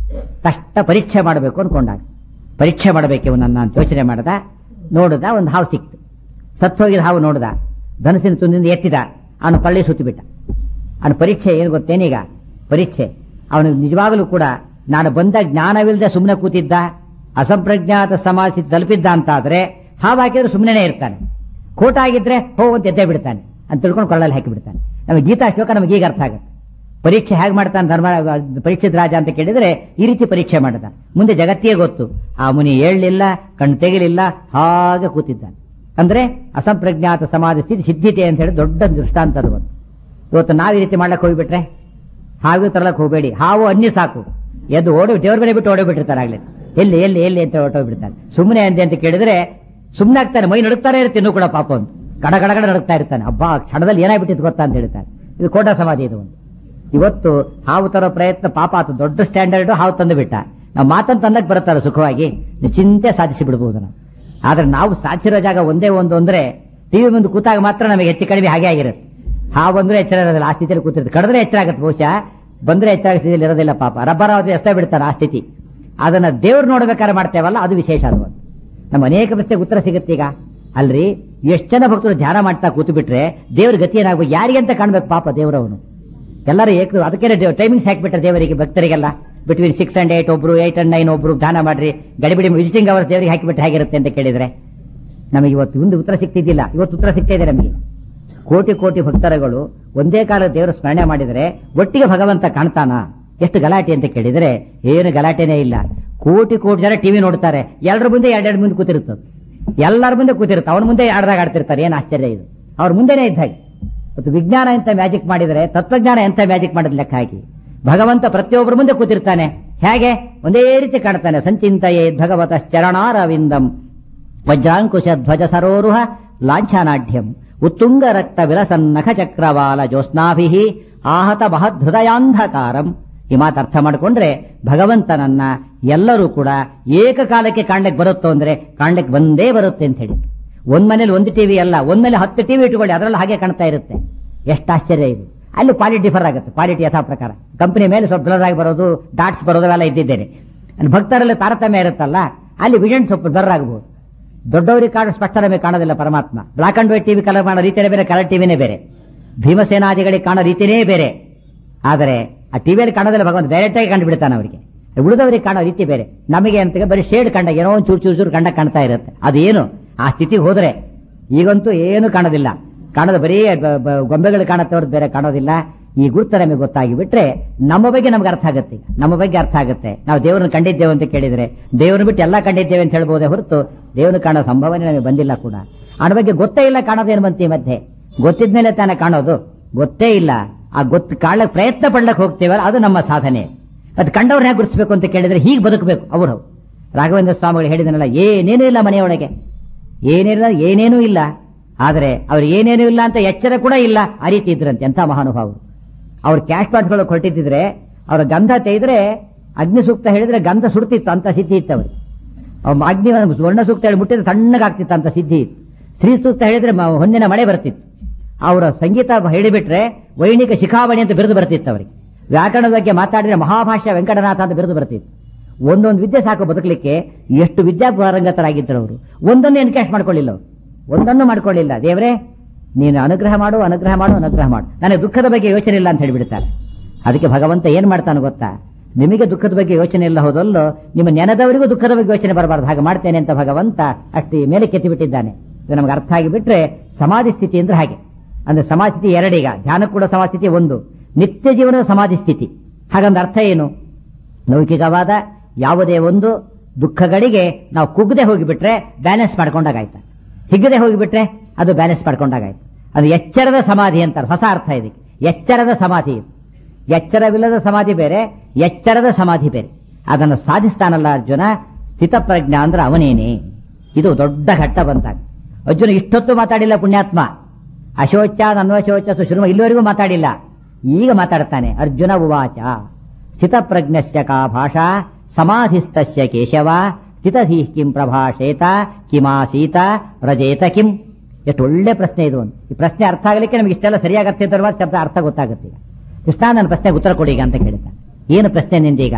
Speaker 1: ಕಷ್ಟ ಪರೀಕ್ಷೆ ಮಾಡಬೇಕು ಅನ್ಕೊಂಡಾಗ ಪರೀಕ್ಷೆ ಮಾಡಬೇಕು ಇವನನ್ನ ಅಂತ ಯೋಚನೆ ಮಾಡ್ದ ನೋಡಿದ ಒಂದು ಹಾವು ಸಿಕ್ತು ಸತ್ತೋಗಿದ ಹಾವು ನೋಡಿದ ಧನಸಿನ ತುಂದಿಂದ ಎತ್ತಿದ ಅವನು ಕೊಳ್ಳಿ ಸುತ್ತಿಬಿಟ್ಟ ಅವನ ಪರೀಕ್ಷೆ ಏನು ಗೊತ್ತೇನೀಗ ಪರೀಕ್ಷೆ ಅವನು ನಿಜವಾಗಲೂ ಕೂಡ ನಾನು ಬಂದ ಜ್ಞಾನವಿಲ್ಲದೆ ಸುಮ್ಮನೆ ಕೂತಿದ್ದ ಅಸಂಪ್ರಜ್ಞಾತ ಸಮಾಧಿ ತಲುಪಿದ್ದ ಅಂತ ಆದ್ರೆ ಹಾವು ಹಾಕಿದ್ರೆ ಸುಮ್ಮನೆ ಇರ್ತಾನೆ ಕೋಟ ಆಗಿದ್ರೆ ಹೋ ಅಂತ ಎದ್ದೇ ಬಿಡ್ತಾನೆ ಅಂತ ತಿಳ್ಕೊಂಡು ಕೊಳ್ಳಲ್ಲಿ ಹಾಕಿ ಬಿಡ್ತಾನೆ ನಮಗೆ ಗೀತಾ ಶ್ಲೋಕ ನಮಗೆ ಈಗ ಅರ್ಥ ಆಗುತ್ತೆ ಪರೀಕ್ಷೆ ಹೇಗೆ ಮಾಡ್ತಾನೆ ಧರ್ಮ ಪರೀಕ್ಷಿತ ರಾಜ ಅಂತ ಕೇಳಿದ್ರೆ ಈ ರೀತಿ ಪರೀಕ್ಷೆ ಮಾಡಿದ ಮುಂದೆ ಜಗತ್ತಿಗೆ ಗೊತ್ತು ಆ ಮುನಿ ಹೇಳಲಿಲ್ಲ ಕಣ್ಣು ತೆಗಿಲಿಲ್ಲ ಹಾಗೆ ಕೂತಿದ್ದಾನೆ ಅಂದ್ರೆ ಅಸಂಪ್ರಜ್ಞಾತ ಸಮಾಧಿ ಸ್ಥಿತಿ ಸಿದ್ಧಿತೆ ಅಂತ ಹೇಳಿ ದೊಡ್ಡ ದೃಷ್ಟಾಂತ ಅದು ಒಂದು ಇವತ್ತು ನಾವು ಈ ರೀತಿ ಮಾಡ್ಲಕ್ಕೆ ಹೋಗ್ಬಿಟ್ರೆ ಹಾಗೆ ತರಲಕ್ಕೆ ಹೋಗಬೇಡಿ ಹಾವು ಅನ್ನಿ ಸಾಕು ಎದ್ದು ಓಡಿ ದೇವ್ರ ಮೇಲೆ ಬಿಟ್ಟು ಓಡೋಗ್ಬಿಟ್ಟಿರ್ತಾರೆ ಆಗ್ಲಿ ಎಲ್ಲಿ ಎಲ್ಲಿ ಎಲ್ಲಿ ಅಂತ ಹೊರಟೋಗ್ಬಿಡ್ತಾನೆ ಸುಮ್ಮನೆ ಅಂದೆ ಅಂತ ಕೇಳಿದ್ರೆ ಸುಮ್ಮನೆ ಆಗ್ತಾನೆ ಮೈ ನಡುತ್ತಾರೆ ಇರುತ್ತೆ ಇನ್ನೂ ಕೂಡ ಪಾಪ ಒಂದು ಕಡ ಕಡ ಕಡ ನಡುತ್ತಾ ಇರ್ತಾನೆ ಹಬ್ಬ ಕ್ಷಣದಲ್ಲಿ ಏನಾಗ್ಬಿಟ್ಟಿತ್ತು ಗೊತ್ತಾ ಅಂತ ಹೇಳ್ತಾನೆ ಇದು ಕೋಟ ಸಮಾಧಿ ಇದು ಒಂದು ಇವತ್ತು ಹಾವು ತರೋ ಪ್ರಯತ್ನ ಪಾಪ ಆತ ದೊಡ್ಡ ಸ್ಟ್ಯಾಂಡರ್ಡ್ ಹಾವು ತಂದು ಬಿಟ್ಟ ನಾವು ಮಾತನ್ನು ತಂದಕ್ಕೆ ಬರುತ್ತಲ್ಲ ಸುಖವಾಗಿ ನಿಶ್ಚಿಂತೆ ಸಾಧಿಸಿ ಬಿಡಬಹುದು ನಾವು ಆದ್ರೆ ನಾವು ಸಾಧಿಸಿರೋ ಜಾಗ ಒಂದೇ ಒಂದು ಅಂದ್ರೆ ಟಿವಿ ಮುಂದೆ ಕೂತಾಗ ಮಾತ್ರ ನಮಗೆ ಹೆಚ್ಚು ಕಡಿಮೆ ಹಾಗೆ ಆಗಿರುತ್ತೆ ಹಾವು ಬಂದ್ರೆ ಎಚ್ಚರ ಇರೋದಿಲ್ಲ ಆ ಸ್ಥಿತಿಯಲ್ಲಿ ಕೂತಿರುತ್ತೆ ಕಡಿದ್ರೆ ಎಚ್ಚರ ಆಗುತ್ತೆ ಬಹುಶಃ ಬಂದ್ರೆ ಎಚ್ಚರ ಸ್ಥಿತಿಯಲ್ಲಿ ಇರೋದಿಲ್ಲ ಪಾಪ ರಬ್ಬರ್ ಅವಧಿ ಎಷ್ಟೇ ಬಿಡ್ತಾರೆ ಆ ಸ್ಥಿತಿ ಅದನ್ನ ದೇವ್ರು ನೋಡ್ಬೇಕಾದ್ರೆ ಮಾಡ್ತೇವಲ್ಲ ಅದು ವಿಶೇಷ ಅದು ಒಂದು. ನಮ್ಮ ಅನೇಕ ಪ್ರಶ್ನೆಗೆ ಉತ್ತರ ಸಿಗುತ್ತೆ ಈಗ ಅಲ್ರಿ ಎಷ್ಟು ಜನ ಭಕ್ತರು ಧ್ಯಾನ ಮಾಡ್ತಾ ಕೂತು ಬಿಟ್ರೆ ದೇವ್ರ ಗತಿ ಏನಾಗಬೇಕು ಯಾರಿಗೆ ಅಂತ ಕಾಣ್ಬೇಕು ಪಾಪ ದೇವರವನು ಎಲ್ಲರೂ ಏಕ ಅದಕ್ಕೆ ಟೈಮಿಂಗ್ಸ್ ಹಾಕ್ಬಿಟ್ರೆ ದೇವರಿಗೆ ಭಕ್ತರಿಗೆಲ್ಲ ಬಿಟ್ವೀನ್ ಸಿಕ್ಸ್ ಅಂಡ್ ಏಟ್ ಒಬ್ರು ಏಟ್ ಅಂಡ್ ನೈನ್ ಒಬ್ರು ದಾನ ಮಾಡ್ರಿ ಗಡಿಬಿಡಿ ವಿಸಿಟಿಂಗ್ ಅವರ್ಸ್ ದೇವರಿಗೆ ಹಾಕಿಬಿಟ್ರೆ ಹೇಗಿರುತ್ತೆ ಅಂತ ಕೇಳಿದ್ರೆ ನಮಗೆ ಇವತ್ತು ಮುಂದೆ ಉತ್ತರ ಸಿಗ್ತಿದ್ದಿಲ್ಲ ಇವತ್ತು ಉತ್ತರ ಸಿಗ್ತಾ ಇದೆ ನಮಗೆ ಕೋಟಿ ಕೋಟಿ ಭಕ್ತರುಗಳು ಒಂದೇ ಕಾಲ ದೇವರ ಸ್ಮರಣೆ ಮಾಡಿದರೆ ಒಟ್ಟಿಗೆ ಭಗವಂತ ಕಾಣ್ತಾನ ಎಷ್ಟು ಗಲಾಟೆ ಅಂತ ಕೇಳಿದರೆ ಏನು ಗಲಾಟೆನೇ ಇಲ್ಲ ಕೋಟಿ ಕೋಟಿ ಜನ ಟಿವಿ ನೋಡ್ತಾರೆ ಎಲ್ಲರ ಮುಂದೆ ಎರಡೆರಡು ಮುಂದೆ ಕೂತಿರ್ತದೆ ಎಲ್ಲರ ಮುಂದೆ ಕೂತಿರುತ್ತೆ ಅವನ ಮುಂದೆ ಎರಡರಾಗ ಆಡ್ತಿರ್ತಾರೆ ಏನು ಆಶ್ಚರ್ಯ ಇದು ಅವ್ರ ಮುಂದೆನೇ ಇದ್ದ ಹಾಗೆ ಮತ್ತು ವಿಜ್ಞಾನ ಎಂತ ಮ್ಯಾಜಿಕ್ ಮಾಡಿದರೆ ತತ್ವಜ್ಞಾನ ಎಂತ ಮ್ಯಾಜಿಕ್ ಮಾಡಿದ ಲೆಕ್ಕ ಹಾಕಿ ಭಗವಂತ ಪ್ರತಿಯೊಬ್ಬರ ಮುಂದೆ ಕೂತಿರ್ತಾನೆ ಹೇಗೆ ಒಂದೇ ರೀತಿ ಕಾಣ್ತಾನೆ ಸಂಚಿಂತೆಯೇ ಭಗವತ ಚರಣಾರವಿಂದಂ ವಜ್ರಾಂಕುಶ ಧ್ವಜ ಸರೋರುಹ ಲಾಂಛನಾಢ್ಯಂ ಉತ್ತುಂಗ ರಕ್ತ ವಿಲಸನ್ನಖ ಚಕ್ರವಾಲ ಜ್ಯೋತ್ಸ್ನಾಭಿ ಆಹತ ಮಹದೃದಯಾಂಧಕಾರಂ ಈ ಮಾತು ಅರ್ಥ ಮಾಡಿಕೊಂಡ್ರೆ ಭಗವಂತನನ್ನ ಎಲ್ಲರೂ ಕೂಡ ಏಕಕಾಲಕ್ಕೆ ಕಾಣ್ಲಿಕ್ಕೆ ಬರುತ್ತೋ ಅಂದ್ರೆ ಕಾಣ್ಲಿಕ್ಕೆ ಬಂದೇ ಬರುತ್ತೆ ಅಂತ ಹೇಳಿ ಒಂದ್ ಮನೇಲಿ ಒಂದು ಟಿವಿ ಅಲ್ಲ ಒಂದ್ ಮೇಲೆ ಹತ್ತು ಟಿವಿ ಇಟ್ಕೊಳ್ಳಿ ಅದರಲ್ಲಿ ಹಾಗೆ ಕಾಣ್ತಾ ಇರುತ್ತೆ ಎಷ್ಟು ಆಶ್ಚರ್ಯ ಇದು ಅಲ್ಲಿ ಕ್ವಾಲಿಟಿ ಡಿಫರ್ ಆಗುತ್ತೆ ಕ್ವಾಲಿಟಿ ಯಥಾ ಪ್ರಕಾರ ಕಂಪನಿ ಮೇಲೆ ಸ್ವಲ್ಪ ಬ್ಲರ್ ಆಗಿ ಬರೋದು ಡಾಟ್ಸ್ ಬರೋದು ಅವೆಲ್ಲ ಇದ್ದಿದ್ದೇನೆ ಅಲ್ಲಿ ಭಕ್ತರಲ್ಲಿ ತಾರತಮ್ಯ ಇರುತ್ತಲ್ಲ ಅಲ್ಲಿ ವಿಷನ್ ಸ್ವಲ್ಪ ಬ್ಲರ್ ಆಗಬಹುದು ದೊಡ್ಡವರಿಗೆ ಕಾಣೋ ಸ್ಪಷ್ಟ ನಮಗೆ ಕಾಣೋದಿಲ್ಲ ಪರಮಾತ್ಮ black and white TV colour ಮಾಡೋ ರೀತಿಯೇ ಬೇರೆ ಕಲರ್ ಟಿವಿನೇ ಬೇರೆ ಭೀಮಸೇನಾದಿಗಳಿಗೆ ಕಾಣೋ ರೀತಿನೇ ಬೇರೆ ಆದರೆ ಆ ಟಿವಿಯಲ್ಲಿ ಕಾಣೋದಿಲ್ಲ ಭಗವಂತ ಡೈರೆಕ್ಟ್ ಆಗಿ ಕಂಡು ಬಿಡ್ತಾನೆ ಅವರಿಗೆ ಉಳಿದವರಿಗೆ ಕಾಣೋ ರೀತಿ ಬೇರೆ ನಮಗೆ ಅಂತ ಬರೀ ಶೇಡ್ ಕಂಡ ಏನೋ ಒಂದು ಚೂರು ಚೂರು ಚೂರು ಕಂಡ ಕಾಣ್ತಾ ಇರುತ್ತೆ ಅದೇನು ಆ ಸ್ಥಿತಿಗೆ ಹೋದ್ರೆ ಈಗಂತೂ ಏನು ಕಾಣೋದಿಲ್ಲ ಕಾಣೋದು ಬರೀ ಬ- ಬ- ಗೊಂಬೆಗಳು ಕಾಣುತ್ತೆ ಹೊರತು ಬೇರೆ ಕಾಣೋದಿಲ್ಲ ಈ ಗುರುತ ನಮಗೆ ಗೊತ್ತಾಗಿ ಬಿಟ್ರೆ ನಮ್ಮ ಬಗ್ಗೆ ನಮ್ಗೆ ಅರ್ಥ ಆಗುತ್ತೆ ನಮ್ಮ ಬಗ್ಗೆ ಅರ್ಥ ಆಗುತ್ತೆ ನಾವು ದೇವರನ್ನು ಕಂಡಿದ್ದೇವೆ ಅಂತ ಕೇಳಿದ್ರೆ ದೇವರನ್ನು ಬಿಟ್ಟು ಎಲ್ಲ ಕಂಡಿದ್ದೇವೆ ಅಂತ ಹೇಳ್ಬೋದೇ ಹೊರತು ದೇವರನ್ನು ಕಾಣೋ ಸಂಭವನೆ ನಮಗೆ ಬಂದಿಲ್ಲ ಕೂಡ ಅವನ ಬಗ್ಗೆ ಗೊತ್ತೇ ಇಲ್ಲ ಕಾಣೋದೇನು ಬಂತಿ ಮಧ್ಯೆ ಗೊತ್ತಿದ್ಮೇಲೆ ತಾನೇ ಕಾಣೋದು ಗೊತ್ತೇ ಇಲ್ಲ ಆ ಗೊತ್ತು ಕಾಣಕ್ ಪ್ರಯತ್ನ ಪಡ್ಲಕ್ ಹೋಗ್ತೇವಲ್ಲ ಅದು ನಮ್ಮ ಸಾಧನೆ ಅದು ಕಂಡವ್ರನ್ನ ಹೇಗೆ ಗುರುತಿಸಬೇಕು ಅಂತ ಕೇಳಿದ್ರೆ ಹೀಗೆ ಬದುಕಬೇಕು ಅವರು ರಾಘವೇಂದ್ರ ಸ್ವಾಮಿಗಳು ಹೇಳಿದನಲ್ಲ ಏನೇನೂ ಇಲ್ಲ ಮನೆಯೊಳಗೆ ಏನಿಲ್ಲ ಏನೇನೂ ಇಲ್ಲ ಆದರೆ ಅವ್ರು ಏನೇನೂ ಇಲ್ಲ ಅಂತ ಎಚ್ಚರ ಕೂಡ ಇಲ್ಲ ಆ ರೀತಿ ಇದ್ರಂತೆ ಎಂಥ ಮಹಾನುಭಾವರು ಅವ್ರ ಕ್ಯಾಶ್ ಪಾಟ್ಸ್ಗಳು ಕೊಟ್ಟಿದ್ದಿದ್ರೆ ಅವರ ಗಂಧ ತೆಗೆದ್ರೆ ಅಗ್ನಿ ಸೂಕ್ತ ಹೇಳಿದ್ರೆ ಗಂಧ ಸುಡ್ತಿತ್ತು ಅಂತ ಸಿದ್ಧಿ ಇತ್ತು ಅವ್ರಿಗೆ ಅವ್ರ ಅಗ್ನಿ ವರ್ಣ ಸೂಕ್ತ ಹೇಳಿ ಮುಟ್ಟಿದ್ರೆ ತಣ್ಣಗಾಗ್ತಿತ್ತು ಅಂತ ಸಿದ್ಧಿ ಇತ್ತು ಸ್ತ್ರೀ ಸೂಕ್ತ ಹೇಳಿದ್ರೆ ಮ- ಹೊನ್ನಿನ ಮಳೆ ಬರ್ತಿತ್ತು ಅವರ ಸಂಗೀತ ಹೇಳಿಬಿಟ್ರೆ ವೈಣಿಕ ಶಿಖಾಮಣಿ ಅಂತ ಬಿರುದು ಬರ್ತಿತ್ತು ಅವರಿಗೆ ವ್ಯಾಕರಣದ ಬಗ್ಗೆ ಮಾತಾಡಿದ್ರೆ ಮಹಾಭಾಷ್ಯ ವೆಂಕಟನಾಥ ಅಂತ ಬಿರುದು ಬರ್ತಿತ್ತು ಒಂದೊಂದು ವಿದ್ಯೆ ಸಾಕು ಬದುಕಲಿಕ್ಕೆ ಎಷ್ಟು ವಿದ್ಯಾಪಾರಂಗತರಾಗಿದ್ದರು ಅವರು ಒಂದೊಂದು ಎನ್ಕ್ಯಾಶ್ ಮಾಡ್ಕೊಳ್ಳಿಲ್ಲ ಅವರು ಒಂದನ್ನು ಮಾಡ್ಕೊಳ್ಳಿಲ್ಲ ದೇವರೇ ನೀನು ಅನುಗ್ರಹ ಮಾಡು ಅನುಗ್ರಹ ಮಾಡು ಅನುಗ್ರಹ ಮಾಡು ನನಗೆ ದುಃಖದ ಬಗ್ಗೆ ಯೋಚನೆ ಇಲ್ಲ ಅಂತ ಹೇಳಿಬಿಡ್ತಾರೆ ಅದಕ್ಕೆ ಭಗವಂತ ಏನ್ ಮಾಡ್ತಾನೆ ಗೊತ್ತಾ ನಿಮಗೆ ದುಃಖದ ಬಗ್ಗೆ ಯೋಚನೆ ಇಲ್ಲ ಹೋದಲ್ಲೋ ನಿಮ್ಮ ನೆನದವರಿಗೂ ದುಃಖದ ಬಗ್ಗೆ ಯೋಚನೆ ಬರಬಾರ್ದು ಹಾಗೆ ಮಾಡ್ತೇನೆ ಅಂತ ಭಗವಂತ ಅಷ್ಟು ಮೇಲೆ ಕೆತ್ತಿಬಿಟ್ಟಿದ್ದಾನೆ ಇದು ನಮ್ಗೆ ಅರ್ಥ ಆಗಿಬಿಟ್ರೆ ಸಮಾಧಿ ಸ್ಥಿತಿ ಅಂದ್ರೆ ಹಾಗೆ ಅಂದ್ರೆ ಸಮಾಧಿ ಸ್ಥಿತಿ ಎರಡೀಗ ಧ್ಯಾನ ಕೂಡ ಸಮಾಧಿ ಸ್ಥಿತಿ ಒಂದು ನಿತ್ಯ ಜೀವನದ ಸಮಾಧಿ ಸ್ಥಿತಿ ಹಾಗಂದ್ರೆ ಅರ್ಥ ಏನು ಲೌಕಿಕವಾದ ಯಾವುದೇ ಒಂದು ದುಃಖಗಳಿಗೆ ನಾವು ಕುಗ್ಗದೆ ಹೋಗಿಬಿಟ್ರೆ ಬ್ಯಾಲೆನ್ಸ್ ಮಾಡ್ಕೊಂಡಾಗಾಯ್ತು ಹಿಗ್ಗದೆ ಹೋಗಿಬಿಟ್ರೆ ಅದು ಬ್ಯಾಲೆನ್ಸ್ ಮಾಡ್ಕೊಂಡಾಗಾಯ್ತು ಅದು ಎಚ್ಚರದ ಸಮಾಧಿ ಅಂತಾರೆ ಹೊಸ ಅರ್ಥ ಇದಕ್ಕೆ ಎಚ್ಚರದ ಸಮಾಧಿ ಇದು ಎಚ್ಚರವಿಲ್ಲದ ಸಮಾಧಿ ಬೇರೆ ಎಚ್ಚರದ ಸಮಾಧಿ ಬೇರೆ ಅದನ್ನು ಸಾಧಿಸ್ತಾನಲ್ಲ ಅರ್ಜುನ ಸ್ಥಿತಪ್ರಜ್ಞ ಅಂದ್ರೆ ಅವನೇನೆ ಇದು ದೊಡ್ಡ ಘಟ್ಟ ಬಂತಾಗ ಅರ್ಜುನ ಇಷ್ಟೊತ್ತು ಮಾತಾಡಿಲ್ಲ ಪುಣ್ಯಾತ್ಮ ಅಶೋಚ ನನ್ವಶೋಚ ಸುಶ್ರಮ ಇಲ್ಲಿವರೆಗೂ ಮಾತಾಡಿಲ್ಲ ಈಗ ಮಾತಾಡ್ತಾನೆ ಅರ್ಜುನ ಉವಾಚ ಸ್ಥಿತಪ್ರಜ್ಞಸ್ಯ ಕಾ ಭಾಷಾ ಸಮಾಧಿಸ್ತಸ್ಯ ಕೇಶವ ಸ್ಥಿತಧೀ ಕಿಂ ಪ್ರಭಾಷೇತ ಕಿಮಾಸೀತ ರಜೇತ ಕಿಂ ಎಷ್ಟು ಒಳ್ಳೆ ಪ್ರಶ್ನೆ ಇದು ಒಂದು ಈ ಪ್ರಶ್ನೆ ಅರ್ಥ ಆಗಲಿಕ್ಕೆ ನಮ್ಗೆ ಇಷ್ಟೆಲ್ಲ ಸರಿಯಾಗಿ ಅರ್ಥ ಇದ್ದ ಶಬ್ದ ಅರ್ಥ ಗೊತ್ತಾಗುತ್ತೆ ಈಗ ಕೃಷ್ಣ ನನ್ನ ಪ್ರಶ್ನೆಗೆ ಉತ್ತರ ಕೊಡಿ ಈಗ ಅಂತ ಕೇಳಿದ್ದಾನೆ ಏನು ಪ್ರಶ್ನೆ ನಿಂದೀಗ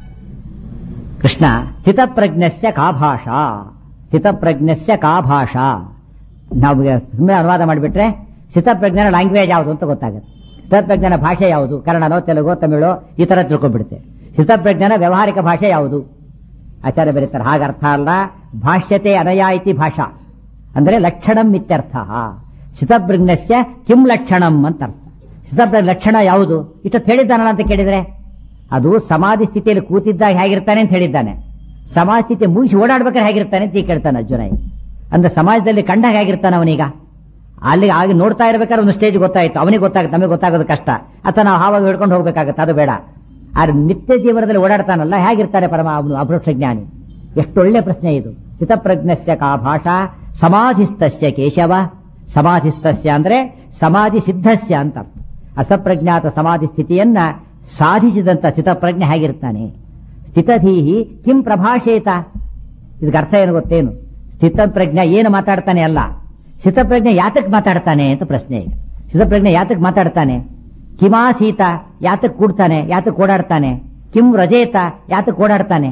Speaker 1: ಕೃಷ್ಣ ಸ್ಥಿತಪ್ರಜ್ಞಸ್ಯ ಕಾ ಭಾಷಾ ಸ್ಥಿತಪ್ರಜ್ಞಸ್ಯ ಕಾ ಭಾಷಾ ನಾವು ಸುಮ್ಮನೆ ಅನುವಾದ ಮಾಡಿಬಿಟ್ರೆ ಸ್ಥಿತಪ್ರಜ್ಞನ ಲ್ಯಾಂಗ್ವೇಜ್ ಯಾವುದು ಅಂತ ಗೊತ್ತಾಗುತ್ತೆ ಸ್ಥಿತಪ್ರಜ್ಞನ ಭಾಷೆ ಯಾವುದು ಕನ್ನಡನೋ ತೆಲುಗು ತಮಿಳು ಈ ತರ ತಿಳ್ಕೊಂಡ್ಬಿಡುತ್ತೆ ಸ್ಥಿತಪ್ರಜ್ಞನ ವ್ಯವಹಾರಿಕ ಭಾಷೆ ಯಾವುದು ಆಚಾರ್ಯ ಬರೀತಾರೆ ಹಾಗ ಅರ್ಥ ಅಲ್ಲ ಭಾಷ್ಯತೆ ಅನಯ ಇತಿ ಭಾಷಾ ಅಂದ್ರೆ ಲಕ್ಷಣಂ ಇತ್ಯರ್ಥ ಸ್ಥಿತಪ್ರಜ್ಞಸ್ಯ ಕಿಂ ಲಕ್ಷಣಂ ಅಂತ ಅರ್ಥ ಸ್ಥಿತಪ್ರಜ್ಞ ಲಕ್ಷಣ ಯಾವುದು ಇಷ್ಟೊತ್ತು ಹೇಳಿದ್ದಾನಲ್ಲ ಅಂತ ಕೇಳಿದ್ರೆ ಅದು ಸಮಾಧಿ ಸ್ಥಿತಿಯಲ್ಲಿ ಕೂತಿದ್ದಾಗ ಹೇಗಿರ್ತಾನೆ ಅಂತ ಹೇಳಿದ್ದಾನೆ ಸಮಾಜ ಸ್ಥಿತಿ ಮುಗಿಸಿ ಓಡಾಡ್ಬೇಕಾದ್ರೆ ಹೇಗಿರ್ತಾನೆ ಅಂತ ಈಗ ಕೇಳ್ತಾನೆ ಅರ್ಜುನ ಈಗ. ಅಂದ್ರೆ ಸಮಾಜದಲ್ಲಿ ಕಂಡಾಗ ಹೇಗಿರ್ತಾನೆ ಅವನೀಗ ಅಲ್ಲಿ ಆಗಿ ನೋಡ್ತಾ ಇರ್ಬೇಕಾದ್ರೆ ಒಂದು ಸ್ಟೇಜ್ ಗೊತ್ತಾಯ್ತು ಅವನಿಗೆ ಗೊತ್ತಾಗುತ್ತೆ ನಮಗೆ ಗೊತ್ತಾಗೋದು ಕಷ್ಟ ಅಥವಾ ನಾವು ಹಾವಾಗ ಹಿಡ್ಕೊಂಡು ಹೋಗ್ಬೇಕಾಗತ್ತೆ ಅದು ಬೇಡ ಆದ್ರೆ ನಿತ್ಯ ಜೀವನದಲ್ಲಿ ಓಡಾಡ್ತಾನಲ್ಲ ಹೇಗಿರ್ತಾರೆ ಪರಮ ಅವನು ಅಪರೋಕ್ಷ ಜ್ಞಾನಿ ಎಷ್ಟು ಒಳ್ಳೆ ಪ್ರಶ್ನೆ ಇದು ಸ್ಥಿತಪ್ರಜ್ಞಸ್ಯ ಕಾ ಭಾಷಾ ಸಮಾಧಿಸ್ತಸ್ಯ ಕೇಶವ ಸಮಾಧಿಸ್ತಸ್ಯ ಅಂದ್ರೆ ಸಮಾಧಿ ಸಿದ್ಧಸ್ಯ ಅಂತ ಅರ್ಥ. ಅಸಪ್ರಜ್ಞಾತ ಸಮಾಧಿ ಸ್ಥಿತಿಯನ್ನ ಸಾಧಿಸಿದಂತ ಸ್ಥಿತಪ್ರಜ್ಞೆ ಹೇಗಿರ್ತಾನೆ ಸ್ಥಿತಧೀಹಿ ಕಿಂ ಪ್ರಭಾಷೇತ ಇದಕ್ಕೆ ಅರ್ಥ ಏನು ಗೊತ್ತೇನು ಸ್ಥಿತಪ್ರಜ್ಞೆ ಏನು ಮಾತಾಡ್ತಾನೆ ಅಲ್ಲ ಸ್ಥಿತಪ್ರಜ್ಞೆ ಯಾತಕ್ ಮಾತಾಡ್ತಾನೆ ಅಂತ ಪ್ರಶ್ನೆ ಈಗ ಸ್ಥಿತಪ್ರಜ್ಞೆ ಯಾತಕ್ ಮಾತಾಡ್ತಾನೆ ಕಿಮಾಸೀತ ಯಾತಕ್ ಕೂಡ್ತಾನೆ ಯಾತಕ್ ಓಡಾಡ್ತಾನೆ ಕಿಂ ರಜೇತ ಯಾತಕ್ ಓಡಾಡ್ತಾನೆ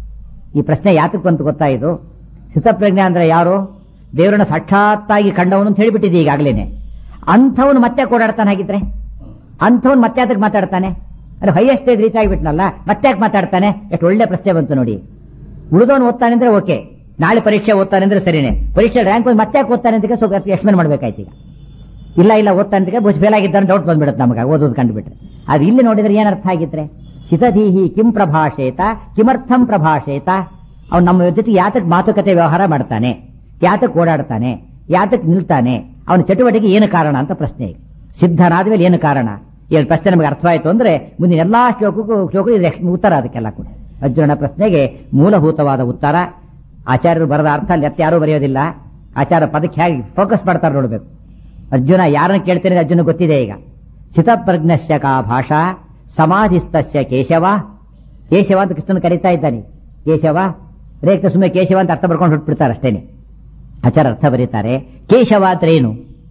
Speaker 1: ಈ ಪ್ರಶ್ನೆ ಯಾತಕ್ ಬಂತು ಗೊತ್ತಾ ಇದು ಸ್ಥಿತಪ್ರಜ್ಞೆ ಅಂದ್ರೆ ಯಾರು ದೇವರನ್ನ ಸಾಕ್ಷಾತ್ತಾಗಿ ಕಂಡವನು ಅಂತ ಹೇಳಿಬಿಟ್ಟಿದೆ ಈಗಾಗಲೇನೆ ಅಂಥವನು ಮತ್ತೆ ಓಡಾಡ್ತಾನೆ ಹಾಗಿದ್ರೆ ಅಂಥವನು ಮತ್ತೆ ಯಾತಕ್ ಮಾತಾಡ್ತಾನೆ ಅಂದ್ರೆ ಹೈಯೆಸ್ಟ್ ಸ್ಟೇಜ್ ರೀಚ್ ಆಗಿಬಿಟ್ನಲ್ಲ ಮತ್ತೆ ಯಾಕೆ ಮಾತಾಡ್ತಾನೆ ಎಷ್ಟು ಒಳ್ಳೆ ಪ್ರಶ್ನೆ ಬಂತು ನೋಡಿ ಉಳಿದವನು ಓದ್ತಾನೆ ಅಂದ್ರೆ ಓಕೆ ನಾಳೆ ಪರೀಕ್ಷೆ ಓದ್ತಾನೆ ಅಂದ್ರೆ ಸರಿನೇ ಪರೀಕ್ಷೆ ರ್ಯಾಂಕ್ ಮತ್ತೆ ಯಾಕೆ ಓದ್ತಾನೆ ಅಂತ ಸ್ವಲ್ಪ ಎಕ್ಸ್ಪ್ಲೇನ್ ಮಾಡ್ಬೇಕಾಯ್ತು ಈಗ ಇಲ್ಲ ಇಲ್ಲ ಓದ್ತಾನೆ ಅಂತ ಬಹುಶಃ ಫೇಲ್ ಆಗಿದ್ದಾನೆ ಡೌಟ್ ಬಂದ್ಬಿಡುತ್ತೆ ನಮಗೆ ಓದೋದು ಕಂಡುಬಿಟ್ರೆ ಅದು ಇಲ್ಲಿ ನೋಡಿದ್ರೆ ಏನ್ ಅರ್ಥ ಆಗಿದ್ರೆ ಶಿತಧೀಹಿ ಕಿಂ ಪ್ರಭಾಷೇತ ಕಿಮರ್ಥಂ ಪ್ರಭಾಷೇತ ಅವ್ನು ನಮ್ಮ ಜೊತೆಗೆ ಯಾತಕ್ ಮಾತುಕತೆ ವ್ಯವಹಾರ ಮಾಡ್ತಾನೆ ಯಾತಕ್ ಓಡಾಡ್ತಾನೆ ಯಾತಕ್ ನಿಲ್ತಾನೆ ಅವನ ಚಟುವಟಿಕೆ ಏನು ಕಾರಣ ಅಂತ ಪ್ರಶ್ನೆ ಈಗ. ಸಿದ್ಧನಾದ ಮೇಲೆ ಏನು ಕಾರಣ ಈ ಪ್ರಶ್ನೆ ನಮಗೆ ಅರ್ಥವಾಯಿತು ಅಂದ್ರೆ ಮುಂದಿನ ಎಲ್ಲಾ ಶ್ಲೋಕಕ್ಕೂ ಶ್ಲೋಕ ಇದು ex- ಉತ್ತರ ಅದಕ್ಕೆಲ್ಲ ಕೂಡ ಅರ್ಜುನನ ಪ್ರಶ್ನೆಗೆ ಮೂಲಭೂತವಾದ ಉತ್ತರ ಆಚಾರ್ಯರು ಬರದ ಅರ್ಥ ಅಲ್ಲಿ ಎತ್ತ ಯಾರೂ ಬರೆಯೋದಿಲ್ಲ ಆಚಾರ್ಯ ಪದಕ್ಕೆ ಹೇಗೆ ಫೋಕಸ್ ಮಾಡ್ತಾರೆ ನೋಡ್ಬೇಕು ಅರ್ಜುನ ಯಾರನ್ನ ಕೇಳ್ತೇನೆ ಅರ್ಜುನ ಗೊತ್ತಿದೆ ಈಗ ಸ್ಥಿತಪ್ರಜ್ಞಸ್ಯ ಕಾ ಭಾಷಾ ಸಮಾಧಿಸ್ತಸ್ಯ ಕೇಶವ ಕೇಶವ ಅಂತ ಕೃಷ್ಣನ್ ಕರೀತಾ ಇದ್ದಾನೆ ಕೇಶವ ರೇಖ ಸುಮ್ಮನೆ ಕೇಶವ ಅಂತ ಅರ್ಥ ಬರ್ಕೊಂಡು ಹೊಟ್ಬಿಡ್ತಾರೆ ಅಷ್ಟೇನೆ ಆಚಾರ ಅರ್ಥ ಬರೀತಾರೆ ಕೇಶವ ಅಂದ್ರೆ ಏನು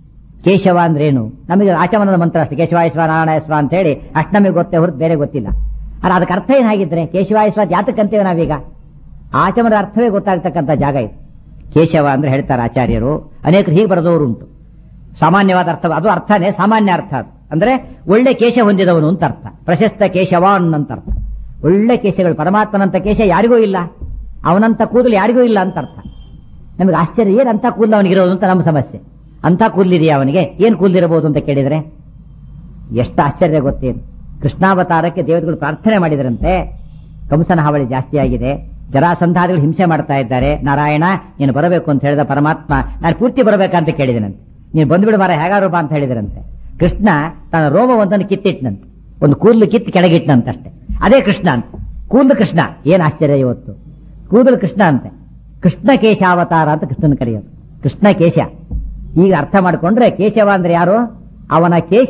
Speaker 1: ಕೇಶವ ಅಂದ್ರೇನು ನಮಗೆ ಆಚಮನದ ಮಂತ್ರ ಅಷ್ಟೇ ಕೇಶವಾಯಸ್ವ ನಾರಾಯಣಸ್ವ ಅಂತ ಹೇಳಿ ಅಷ್ಟು ನಮಗೆ ಗೊತ್ತೇ ಹೊರತು ಬೇರೆ ಗೊತ್ತಿಲ್ಲ ಆದ್ರೆ ಅದಕ್ಕೆ ಅರ್ಥ ಏನಾಗಿದ್ರೆ ಕೇಶವಾಯಸ್ವ ಯಾತಕ್ಕಂತೇವೆ ನಾವೀಗ ಆಚಮನದ ಅರ್ಥವೇ ಗೊತ್ತಾಗ್ತಕ್ಕಂಥ ಜಾಗ ಇದು ಕೇಶವ ಅಂದ್ರೆ ಹೇಳ್ತಾರೆ ಆಚಾರ್ಯರು ಅನೇಕರು ಹೀಗೆ ಬರೆದವರು ಉಂಟು ಸಾಮಾನ್ಯವಾದ ಅರ್ಥ ಅದು ಅರ್ಥನೇ ಸಾಮಾನ್ಯ ಅರ್ಥ ಅದು ಅಂದ್ರೆ ಒಳ್ಳೆ ಕೇಶ ಹೊಂದಿದವನು ಅಂತ ಅರ್ಥ ಪ್ರಶಸ್ತ ಕೇಶವಾನ್ ಅಂತ ಅರ್ಥ ಒಳ್ಳೆ ಕೇಶಗಳು ಪರಮಾತ್ಮನಂತ ಕೇಶ ಯಾರಿಗೂ ಇಲ್ಲ ಅವನಂತ ಕೂದಲು ಯಾರಿಗೂ ಇಲ್ಲ ಅಂತ ಅರ್ಥ ನಮಗೆ ಆಶ್ಚರ್ಯ ಏನ್ ಅಂತ ಕೂದಲು ಅವನಿಗಿರೋದು ಅಂತ ನಮ್ಮ ಸಮಸ್ಯೆ ಅಂತ ಕೂದಲಿದೆಯಾ ಅವನಿಗೆ ಏನ್ ಕೂದಲಿರಬಹುದು ಅಂತ ಕೇಳಿದ್ರೆ ಎಷ್ಟು ಆಶ್ಚರ್ಯ ಗೊತ್ತೇನು ಕೃಷ್ಣಾವತಾರಕ್ಕೆ ದೇವತೆಗಳು ಪ್ರಾರ್ಥನೆ ಮಾಡಿದರಂತೆ ಕಂಸನ ಹಾವಳಿ ಜಾಸ್ತಿ ಆಗಿದೆ ಜರಾಸಂಧಾದಿಗಳು ಹಿಂಸೆ ಮಾಡ್ತಾ ಇದ್ದಾರೆ ನಾರಾಯಣ ನೀನು ಬರಬೇಕು ಅಂತ ಹೇಳಿದ ಪರಮಾತ್ಮ ನಾನು ಪೂರ್ತಿ ಬರಬೇಕಂತ ಕೇಳಿದನಂತೆ ನೀನು ಬಂದ್ಬಿಡು ಮಾರ ಹೇಗಾರು ಬಾ ಅಂತ ಹೇಳಿದರಂತೆ ಕೃಷ್ಣ ತನ್ನ ರೋಮವೊಂದನ್ನು ಕಿತ್ತಿಟ್ನಂತೆ ಒಂದು ಕೂದಲು ಕಿತ್ತು ಕೆಳಗಿಟ್ನಂತೆ ಅಷ್ಟೇ ಅದೇ ಕೃಷ್ಣ ಅಂತ ಕೂದಲು ಕೃಷ್ಣ ಏನ್ ಆಶ್ಚರ್ಯ ಇವತ್ತು ಕೂದಲು ಕೃಷ್ಣ ಅಂತೆ ಕೃಷ್ಣ ಕೇಶಾವತಾರ ಅಂತ ಕೃಷ್ಣನ ಕರೆಯೋದು ಕೃಷ್ಣ ಕೇಶ ಈಗ ಅರ್ಥ ಮಾಡ್ಕೊಂಡ್ರೆ ಕೇಶವ ಅಂದ್ರೆ ಯಾರು ಅವನ ಕೇಶ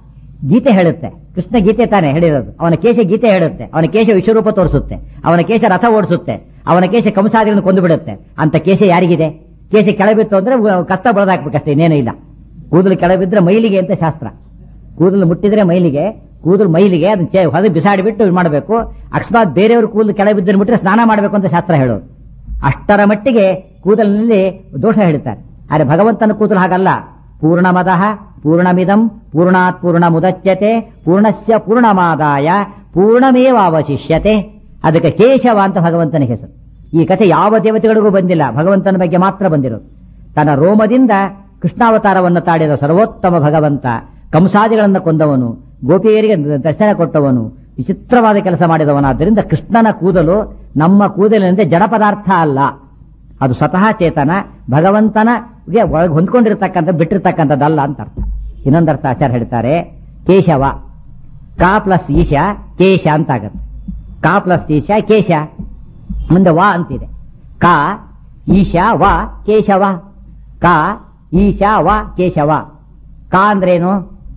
Speaker 1: ಗೀತೆ ಹೇಳುತ್ತೆ ಕೃಷ್ಣ ಗೀತೆ ತಾನೇ ಹೇಳಿರೋದು ಅವನ ಕೇಶ ಗೀತೆ ಹೇಳುತ್ತೆ ಅವನ ಕೇಶ ವಿಶ್ವರೂಪ ತೋರಿಸುತ್ತೆ ಅವನ ಕೇಶ ರಥ ಓಡಿಸುತ್ತೆ ಅವನ ಕೇಶ ಕಂಸಾದಿಗಳನ್ನು ಕೊಂದು ಬಿಡುತ್ತೆ ಅಂತ ಕೇಶ ಯಾರಿಗಿದೆ ಕೇಶ ಕೆಳಬಿತ್ತು ಅಂದ್ರೆ ಉ- ಕಷ್ಟ ಬರೋದಾಕ್ಬೇಕಷ್ಟೇ ಇನ್ನೇನು ಇಲ್ಲ ಕೂದಲು ಕೆಳಬಿದ್ರೆ ಮೈಲಿಗೆ ಅಂತ ಶಾಸ್ತ್ರ ಕೂದಲು ಮುಟ್ಟಿದ್ರೆ ಮೈಲಿಗೆ ಕೂದಲು ಮೈಲಿಗೆ ಅದನ್ನ ಚೆ ಹೊದ ಬಿಸಾಡಿಬಿಟ್ಟು ಇದು ಮಾಡಬೇಕು ಅಕಸ್ಮಾತ್ ಬೇರೆಯವ್ರ ಕೂದಲು ಕೆಳಗೆ ಬಿದ್ದರೆ ಬಿಟ್ಟರೆ ಸ್ನಾನ ಮಾಡಬೇಕು ಅಂತ ಶಾಸ್ತ್ರ ಹೇಳೋದು ಅಷ್ಟರ ಮಟ್ಟಿಗೆ ಕೂದಲಿನಲ್ಲಿ ದೋಷ ಹೇಳ್ತಾರೆ ಆದರೆ ಭಗವಂತನ ಕೂದಲು ಹಾಗಲ್ಲ ಪೂರ್ಣಮದಃ ಪೂರ್ಣಮಿದಂ ಪೂರ್ಣಾತ್ ಪೂರ್ಣ ಮುದಚ್ಯತೆ ಪೂರ್ಣಸ್ಯ ಪೂರ್ಣಮಾದಾಯ ಪೂರ್ಣಮೇವಾವಶಿಷ್ಯತೆ ಅದಕ್ಕೆ ಕೇಶವ ಅಂತ ಭಗವಂತನ ಹೆಸರು ಈ ಕಥೆ ಯಾವ ದೇವತೆಗಳಿಗೂ ಬಂದಿಲ್ಲ ಭಗವಂತನ ಬಗ್ಗೆ ಮಾತ್ರ ಬಂದಿರೋದು ತನ್ನ ರೋಮದಿಂದ ಕೃಷ್ಣಾವತಾರವನ್ನು ತಾಡಿದ ಸರ್ವೋತ್ತಮ ಭಗವಂತ ಕಂಸಾದಿಗಳನ್ನು ಕೊಂದವನು ಗೋಪಿಯರಿಗೆ ದರ್ಶನ ಕೊಟ್ಟವನು ವಿಚಿತ್ರವಾದ ಕೆಲಸ ಮಾಡಿದವನಾದ್ದರಿಂದ ಕೃಷ್ಣನ ಕೂದಲು ನಮ್ಮ ಕೂದಲಿನಂತೆ ಜಡ ಪದಾರ್ಥ ಅಲ್ಲ ಅದು ಸ್ವತಃ ಚೇತನ ಭಗವಂತನಗೆ ಒಳಗೆ ಹೊಂದ್ಕೊಂಡಿರ್ತಕ್ಕಂಥ ಬಿಟ್ಟಿರ್ತಕ್ಕಂಥದ್ದಲ್ಲ ಅಂತ ಅರ್ಥ ಇನ್ನೊಂದರ್ಥ ಆಚಾರ ಹೇಳ್ತಾರೆ ಕೇಶವ ಕಾ ಪ್ಲಸ್ ಈಶ ಕೇಶ ಅಂತ ಆಗತ್ತೆ ಕಾ ಪ್ಲಸ್ ಈಶ ಕೇಶ ಮುಂದೆ ವಾ ಅಂತಿದೆ ಕಾ ಈಶ ವ ಕೇಶವ ಕಾ ಈಶ ವ ಕೇಶವ ಕಾ ಅಂದ್ರೇನು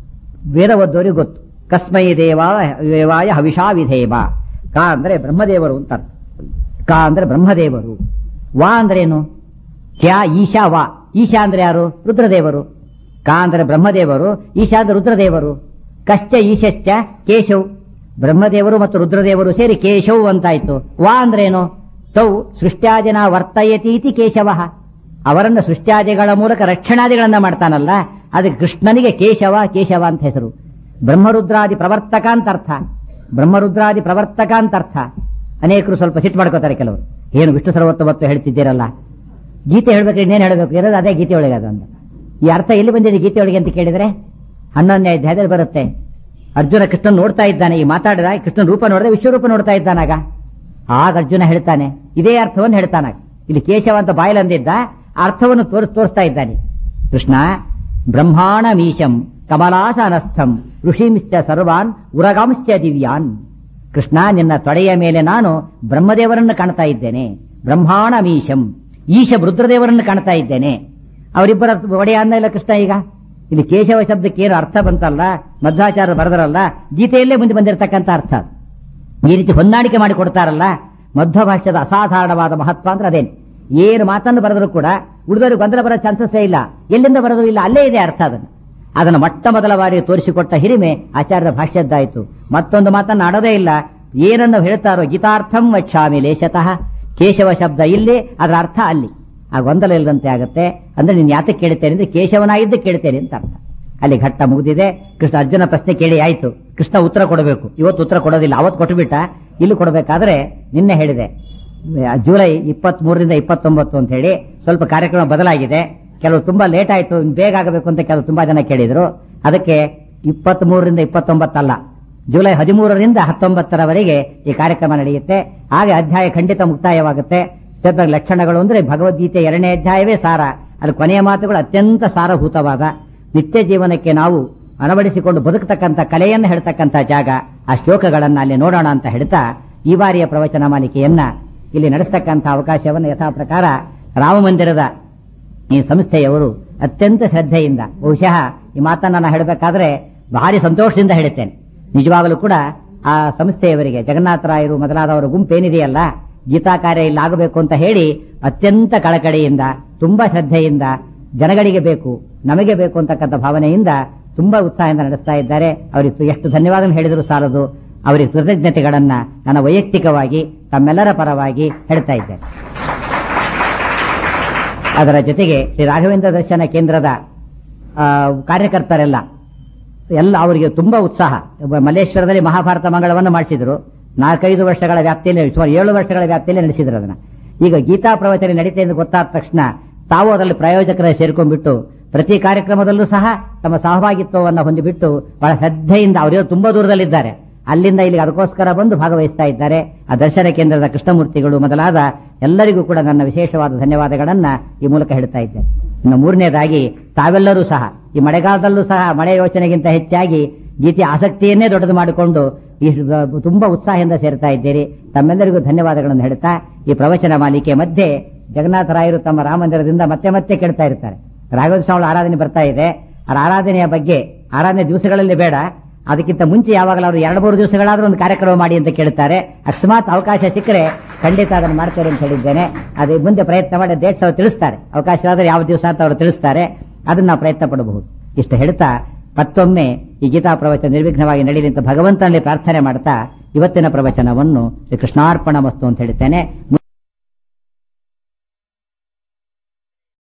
Speaker 1: ವೇದ ಓದ್ದೋರಿಗೆ ಗೊತ್ತು ಕಸ್ಮೈ ದೇವ ದೇವಾಯ ಹವಿಷಾ ವಿಧೇವ ಕಾ ಅಂದ್ರೆ ಬ್ರಹ್ಮದೇವರು ಅಂತ ಅರ್ಥ ಕಾ ಅಂದ್ರೆ ಬ್ರಹ್ಮದೇವರು ವಾ ಅಂದ್ರೇನು ಕ್ಯಾ ಈಶಾ ವಾ ಈಶಾ ಅಂದ್ರೆ ಯಾರು ರುದ್ರದೇವರು ಕಾ ಅಂದ್ರೆ ಬ್ರಹ್ಮದೇವರು ಈಶಾ ಅಂದ್ರೆ ರುದ್ರದೇವರು ಕಶ್ಚ ಈಶಶ್ಚ ಕೇಶವ್ ಬ್ರಹ್ಮದೇವರು ಮತ್ತು ರುದ್ರದೇವರು ಸೇರಿ ಕೇಶವ್ ಅಂತಾಯ್ತು ವಾ ಅಂದ್ರೇನು ತೌ ಸೃಷ್ಟ್ಯಾದಿನ ವರ್ತಯತೀತಿ ಕೇಶವ ಅವರನ್ನು ಸೃಷ್ಟ್ಯಾದಿಗಳ ಮೂಲಕ ರಕ್ಷಣಾದಿಗಳನ್ನ ಮಾಡ್ತಾನಲ್ಲ ಅದಕ್ಕೆ ಕೃಷ್ಣನಿಗೆ ಕೇಶವ ಕೇಶವ ಅಂತ ಹೆಸರು ಬ್ರಹ್ಮರುದ್ರಾದಿ ಪ್ರವರ್ತಕ ಅಂತ ಅರ್ಥ ಬ್ರಹ್ಮರುದ್ರಾದಿ ಪ್ರವರ್ತಕ ಅಂತ ಅರ್ಥ ಅನೇಕರು ಸ್ವಲ್ಪ ಸಿಟ್ಟು ಮಾಡ್ಕೋತಾರೆ ಕೆಲವರು ಏನು ವಿಷ್ಣು ಸರ್ವೋತ್ತಮತ್ವ ಹೇಳ್ತಿದ್ದೀರಲ್ಲ ಗೀತೆ ಹೇಳ್ಬೇಕು ಇನ್ನೇನು ಹೇಳಬೇಕು ಇರೋದು ಅದೇ ಗೀತೆ ಒಳಗೆ ಅದು ಅಂತ ಈ ಅರ್ಥ ಎಲ್ಲಿ ಬಂದಿದೆ ಗೀತೆ ಒಳಗೆ ಅಂತ ಕೇಳಿದ್ರೆ ಹನ್ನೊಂದನೇ ಅಧ್ಯಾಯದಲ್ಲಿ ಬರುತ್ತೆ ಅರ್ಜುನ ಕೃಷ್ಣನ್ ನೋಡ್ತಾ ಇದ್ದಾನೆ ಈ ಮಾತಾಡಿದ ಕೃಷ್ಣನ್ ರೂಪ ನೋಡಿದ್ರೆ ವಿಶ್ವರೂಪ ನೋಡ್ತಾ ಇದ್ದಾನಾಗ ಆಗ ಅರ್ಜುನ ಹೇಳ್ತಾನೆ ಇದೇ ಅರ್ಥವನ್ನು ಹೇಳ್ತಾನಾಗ ಇಲ್ಲಿ ಕೇಶವ ಅಂತ ಬಾಯಲಂದಿದ್ದ ಅರ್ಥವನ್ನು ತೋರಿಸ್ ತೋರಿಸ್ತಾ ಇದ್ದಾನೆ ಕೃಷ್ಣ ಬ್ರಹ್ಮಾಣ ಮೀಶಂ ಕಮಲಾಸನಸ್ಥಂ ಋಷಿಂಶ್ಚ ಸರ್ವಾನ್ ಉರಗಾಂಶ್ಚ ದಿವ್ಯಾನ್ ಕೃಷ್ಣ ನಿನ್ನ ತೊಡೆಯ ಮೇಲೆ ನಾನು ಬ್ರಹ್ಮದೇವರನ್ನು ಕಾಣ್ತಾ ಇದ್ದೇನೆ ಬ್ರಹ್ಮಾಣ ಮೀಶಂ ಈಶ ರುದ್ರದೇವರನ್ನು ಕಾಣ್ತಾ ಇದ್ದೇನೆ ಅವರಿಬ್ಬರ ಒಡೆಯ ಅಂದ ಕೃಷ್ಣ ಈಗ ಇಲ್ಲಿ ಕೇಶವ ಶಬ್ದಕ್ಕೆ ಏನು ಅರ್ಥ ಬಂತಲ್ಲ ಮಧ್ವಾಚಾರ್ಯ ಬರೆದರಲ್ಲ ಗೀತೆಯಲ್ಲೇ ಮುಂದೆ ಬಂದಿರತಕ್ಕಂಥ ಅರ್ಥ ಈ ರೀತಿ ಹೊಂದಾಣಿಕೆ ಮಾಡಿ ಕೊಡ್ತಾರಲ್ಲ ಮಧ್ವ ಭಾಷ್ಯದ ಅಸಾಧಾರಣವಾದ ಮಹತ್ವ ಅಂದ್ರೆ ಅದೇನು ಏನು ಮಾತನ್ನು ಬರೆದರೂ ಕೂಡ ಉಳಿದವರು ಗೊಂದಲ ಬರೋ ಚಾನ್ಸಸ್ಸೇ ಇಲ್ಲ ಎಲ್ಲಿಂದ ಬರೋದು ಇಲ್ಲ ಅಲ್ಲೇ ಇದೆ ಅರ್ಥ ಅದನ್ನು ಅದನ್ನು ಮೊಟ್ಟ ಮೊದಲ ಬಾರಿ ತೋರಿಸಿಕೊಟ್ಟ ಹಿರಿಮೆ ಆಚಾರ್ಯರ ಭಾಷ್ಯದ್ದಾಯಿತು ಮತ್ತೊಂದು ಮಾತನ್ನು ಆಡೋದೇ ಇಲ್ಲ ಏನನ್ನು ಹೇಳ್ತಾರೋ ಗೀತಾರ್ಥಂ ವಕ್ಷಾಮಿ ಲೇಶತಃ ಕೇಶವ ಶಬ್ದ ಇಲ್ಲಿ ಅದರ ಅರ್ಥ ಅಲ್ಲಿ ಆ ಗೊಂದಲ ಇಲ್ಲದಂತೆ ಆಗುತ್ತೆ ಅಂದ್ರೆ ನೀನು ಯಾತಕ್ಕೆ ಕೇಳ್ತೇನೆ ಅಂದ್ರೆ ಕೇಶವನಾಗಿದ್ದ ಕೇಳ್ತೇನೆ ಅಂತ ಅರ್ಥ ಅಲ್ಲಿ ಘಟ್ಟ ಮುಗಿದಿದೆ ಕೃಷ್ಣ ಅರ್ಜುನ ಪ್ರಶ್ನೆ ಕೇಳಿ ಆಯ್ತು ಕೃಷ್ಣ ಉತ್ತರ ಕೊಡಬೇಕು ಇವತ್ತು ಉತ್ತರ ಕೊಡೋದಿಲ್ಲ ಅವತ್ತು ಕೊಟ್ಟುಬಿಟ್ಟ ಇಲ್ಲಿ ಕೊಡಬೇಕಾದ್ರೆ ನಿನ್ನೆ ಹೇಳಿದೆ ಜುಲೈ ಇಪ್ಪತ್ತ್ ಮೂರರಿಂದ ಇಪ್ಪತ್ತೊಂಬತ್ತು ಅಂತ ಹೇಳಿ ಸ್ವಲ್ಪ ಕಾರ್ಯಕ್ರಮ ಬದಲಾಗಿದೆ ಕೆಲವು ತುಂಬಾ ಲೇಟ್ ಆಯ್ತು ಇನ್ನು ಬೇಗ ಆಗಬೇಕು ಅಂತ ಕೆಲವು ತುಂಬಾ ಜನ ಕೇಳಿದ್ರು ಅದಕ್ಕೆ ಇಪ್ಪತ್ತ್ ಮೂರರಿಂದ ಇಪ್ಪತ್ತೊಂಬತ್ತಲ್ಲ ಜುಲೈ ಹದಿಮೂರರಿಂದ ಹತ್ತೊಂಬತ್ತರವರೆಗೆ ಈ ಕಾರ್ಯಕ್ರಮ ನಡೆಯುತ್ತೆ ಹಾಗೆ ಅಧ್ಯಾಯ ಖಂಡಿತ ಮುಕ್ತಾಯವಾಗುತ್ತೆ ಸ್ವಲ್ಪ ಲಕ್ಷಣಗಳು ಅಂದ್ರೆ ಭಗವದ್ಗೀತೆ ಎರಡನೇ ಅಧ್ಯಾಯವೇ ಸಾರ ಅಲ್ಲಿ ಕೊನೆಯ ಮಾತುಗಳು ಅತ್ಯಂತ ಸಾರಭೂತವಾದ ನಿತ್ಯ ಜೀವನಕ್ಕೆ ನಾವು ಅಳವಡಿಸಿಕೊಂಡು ಬದುಕತಕ್ಕಂಥ ಕಲೆಯನ್ನು ಹೇಳ್ತಕ್ಕಂಥ ಜಾಗ ಆ ಶ್ಲೋಕಗಳನ್ನ ಅಲ್ಲಿ ನೋಡೋಣ ಅಂತ ಹೇಳ್ತಾ ಈ ಬಾರಿಯ ಪ್ರವಚನ ಮಾಲಿಕೆಯನ್ನ ಇಲ್ಲಿ ನಡೆಸ್ತಕ್ಕಂಥ ಅವಕಾಶವನ್ನು ಯಥಾ ಪ್ರಕಾರ ರಾಮ ಮಂದಿರದ ಈ ಸಂಸ್ಥೆಯವರು ಅತ್ಯಂತ ಶ್ರದ್ಧೆಯಿಂದ ಬಹುಶಃ ಈ ಮಾತನ್ನ ನಾನು ಹೇಳಬೇಕಾದ್ರೆ ಭಾರಿ ಸಂತೋಷದಿಂದ ಹೇಳುತ್ತೇನೆ ನಿಜವಾಗಲೂ ಕೂಡ ಆ ಸಂಸ್ಥೆಯವರಿಗೆ ಜಗನ್ನಾಥರಾಯರು ಮೊದಲಾದವರ ಗುಂಪೇನಿದೆಯಲ್ಲ ಗೀತಾ ಕಾರ್ಯ ಇಲ್ಲಿ ಆಗಬೇಕು ಅಂತ ಹೇಳಿ ಅತ್ಯಂತ ಕಳಕಳಿಯಿಂದ ತುಂಬಾ ಶ್ರದ್ಧೆಯಿಂದ ಜನಗಳಿಗೆ ಬೇಕು ನಮಗೆ ಬೇಕು ಅಂತಕ್ಕಂಥ ಭಾವನೆಯಿಂದ ತುಂಬಾ ಉತ್ಸಾಹದಿಂದ ನಡೆಸ್ತಾ ಇದ್ದಾರೆ ಅವರಿಗೆ ಎಷ್ಟು ಧನ್ಯವಾದ ಹೇಳಿದರೂ ಸಾಲದು ಅವರಿಗೆ ಕೃತಜ್ಞತೆಗಳನ್ನ ನನ್ನ ವೈಯಕ್ತಿಕವಾಗಿ ತಮ್ಮೆಲ್ಲರ ಪರವಾಗಿ ಹೇಳ್ತಾ ಇದ್ದೇನೆ ಅದರ ಜೊತೆಗೆ ಶ್ರೀ ರಾಘವೇಂದ್ರ ದರ್ಶನ ಕೇಂದ್ರದ ಆ, ಕಾರ್ಯಕರ್ತರೆಲ್ಲ ಎಲ್ಲ ಅವರಿಗೆ ತುಂಬಾ ಉತ್ಸಾಹ ಒಬ್ಬ ಮಲ್ಲೇಶ್ವರದಲ್ಲಿ ಮಹಾಭಾರತ ಮಂಗಳವನ್ನು ಮಾಡಿಸಿದ್ರು ನಾಲ್ಕೈದು ವರ್ಷಗಳ ವ್ಯಾಪ್ತಿಯಲ್ಲಿ ಸುಮಾರು ಏಳು ವರ್ಷಗಳ ವ್ಯಾಪ್ತಿಯಲ್ಲಿ ನಡೆಸಿದ್ರು ಅದನ್ನ ಈಗ ಗೀತಾ ಪ್ರವಚನ ನಡೀತೆ ಎಂದು ಗೊತ್ತಾದ ತಕ್ಷಣ ತಾವು ಅದರಲ್ಲಿ ಪ್ರಾಯೋಜಕರ ಸೇರ್ಕೊಂಡ್ಬಿಟ್ಟು ಪ್ರತಿ ಕಾರ್ಯಕ್ರಮದಲ್ಲೂ ಸಹ ತಮ್ಮ ಸಹಭಾಗಿತ್ವವನ್ನು ಹೊಂದಿಬಿಟ್ಟು ಬಹಳ ಶ್ರದ್ಧೆಯಿಂದ ಅವರೇನು ತುಂಬಾ ದೂರದಲ್ಲಿದ್ದಾರೆ ಅಲ್ಲಿಂದ ಇಲ್ಲಿಗೆ ಅದಕ್ಕೋಸ್ಕರ ಬಂದು ಭಾಗವಹಿಸ್ತಾ ಇದ್ದಾರೆ ಆ ದರ್ಶನ ಕೇಂದ್ರದ ಕೃಷ್ಣಮೂರ್ತಿಗಳು ಮೊದಲಾದ ಎಲ್ಲರಿಗೂ ಕೂಡ ನನ್ನ ವಿಶೇಷವಾದ ಧನ್ಯವಾದಗಳನ್ನ ಈ ಮೂಲಕ ಹೇಳ್ತಾ ಇದ್ದೇನೆ ಇನ್ನು ಮೂರನೇದಾಗಿ ತಾವೆಲ್ಲರೂ ಸಹ ಈ ಮಳೆಗಾಲದಲ್ಲೂ ಸಹ ಮಳೆ ಯೋಚನೆಗಿಂತ ಹೆಚ್ಚಾಗಿ ಗೀತೆ ಆಸಕ್ತಿಯನ್ನೇ ದೊಡ್ಡದು ಮಾಡಿಕೊಂಡು ಈ ತುಂಬಾ ಉತ್ಸಾಹದಿಂದ ಸೇರ್ತಾ ಇದ್ದೀರಿ ತಮ್ಮೆಲ್ಲರಿಗೂ ಧನ್ಯವಾದಗಳನ್ನು ಹೇಳ್ತಾ ಈ ಪ್ರವಚನ ಮಾಲಿಕೆ ಮಧ್ಯೆ ಜಗನ್ನಾಥರಾಯರು ತಮ್ಮ ರಾಮಮಂದಿರದಿಂದ ಮತ್ತೆ ಮತ್ತೆ ಕೇಳ್ತಾ ಇರ್ತಾರೆ ರಾಘವೇಂದ್ರ ಸ್ವಾಮಿ ಆರಾಧನೆ ಬರ್ತಾ ಇದೆ ಆ ಆರಾಧನೆಯ ಬಗ್ಗೆ ಆರಾಧನೆ ದಿವಸಗಳಲ್ಲಿ ಬೇಡ ಅದಕ್ಕಿಂತ ಮುಂಚೆ ಯಾವಾಗಲಾದ್ರೂ ಎರಡು ಮೂರು ದಿವಸಗಳಾದ್ರೂ ಒಂದು ಕಾರ್ಯಕ್ರಮ ಮಾಡಿ ಅಂತ ಕೇಳ್ತಾರೆ ಅಕಸ್ಮಾತ್ ಅವಕಾಶ ಸಿಕ್ಕರೆ ಖಂಡಿತ ಅದನ್ನು ಮಾಡ್ತಾರೆ ಅಂತ ಹೇಳಿದ್ದೇನೆ ಅದೇ ಮುಂದೆ ಪ್ರಯತ್ನ ಮಾಡಿ ಡೇಟ್ಸ್ ಅವರು ತಿಳಿಸ್ತಾರೆ ಅವಕಾಶವಾದರೆ ಯಾವ ದಿವಸ ಅಂತ ಅವರು ತಿಳಿಸ್ತಾರೆ ಅದನ್ನ ನಾವು ಪ್ರಯತ್ನ ಪಡಬಹುದು ಇಷ್ಟು ಹೇಳ್ತಾ ಮತ್ತೊಮ್ಮೆ ಈ ಗೀತಾ ಪ್ರವಚನ ನಿರ್ವಿಘ್ನವಾಗಿ ನಡೆಯಲಿ ಅಂತ ಭಗವಂತನಲ್ಲಿ ಪ್ರಾರ್ಥನೆ ಮಾಡ್ತಾ ಇವತ್ತಿನ ಪ್ರವಚನವನ್ನು ಶ್ರೀ ಕೃಷ್ಣಾರ್ಪಣ ವಸ್ತು ಅಂತ ಹೇಳ್ತೇನೆ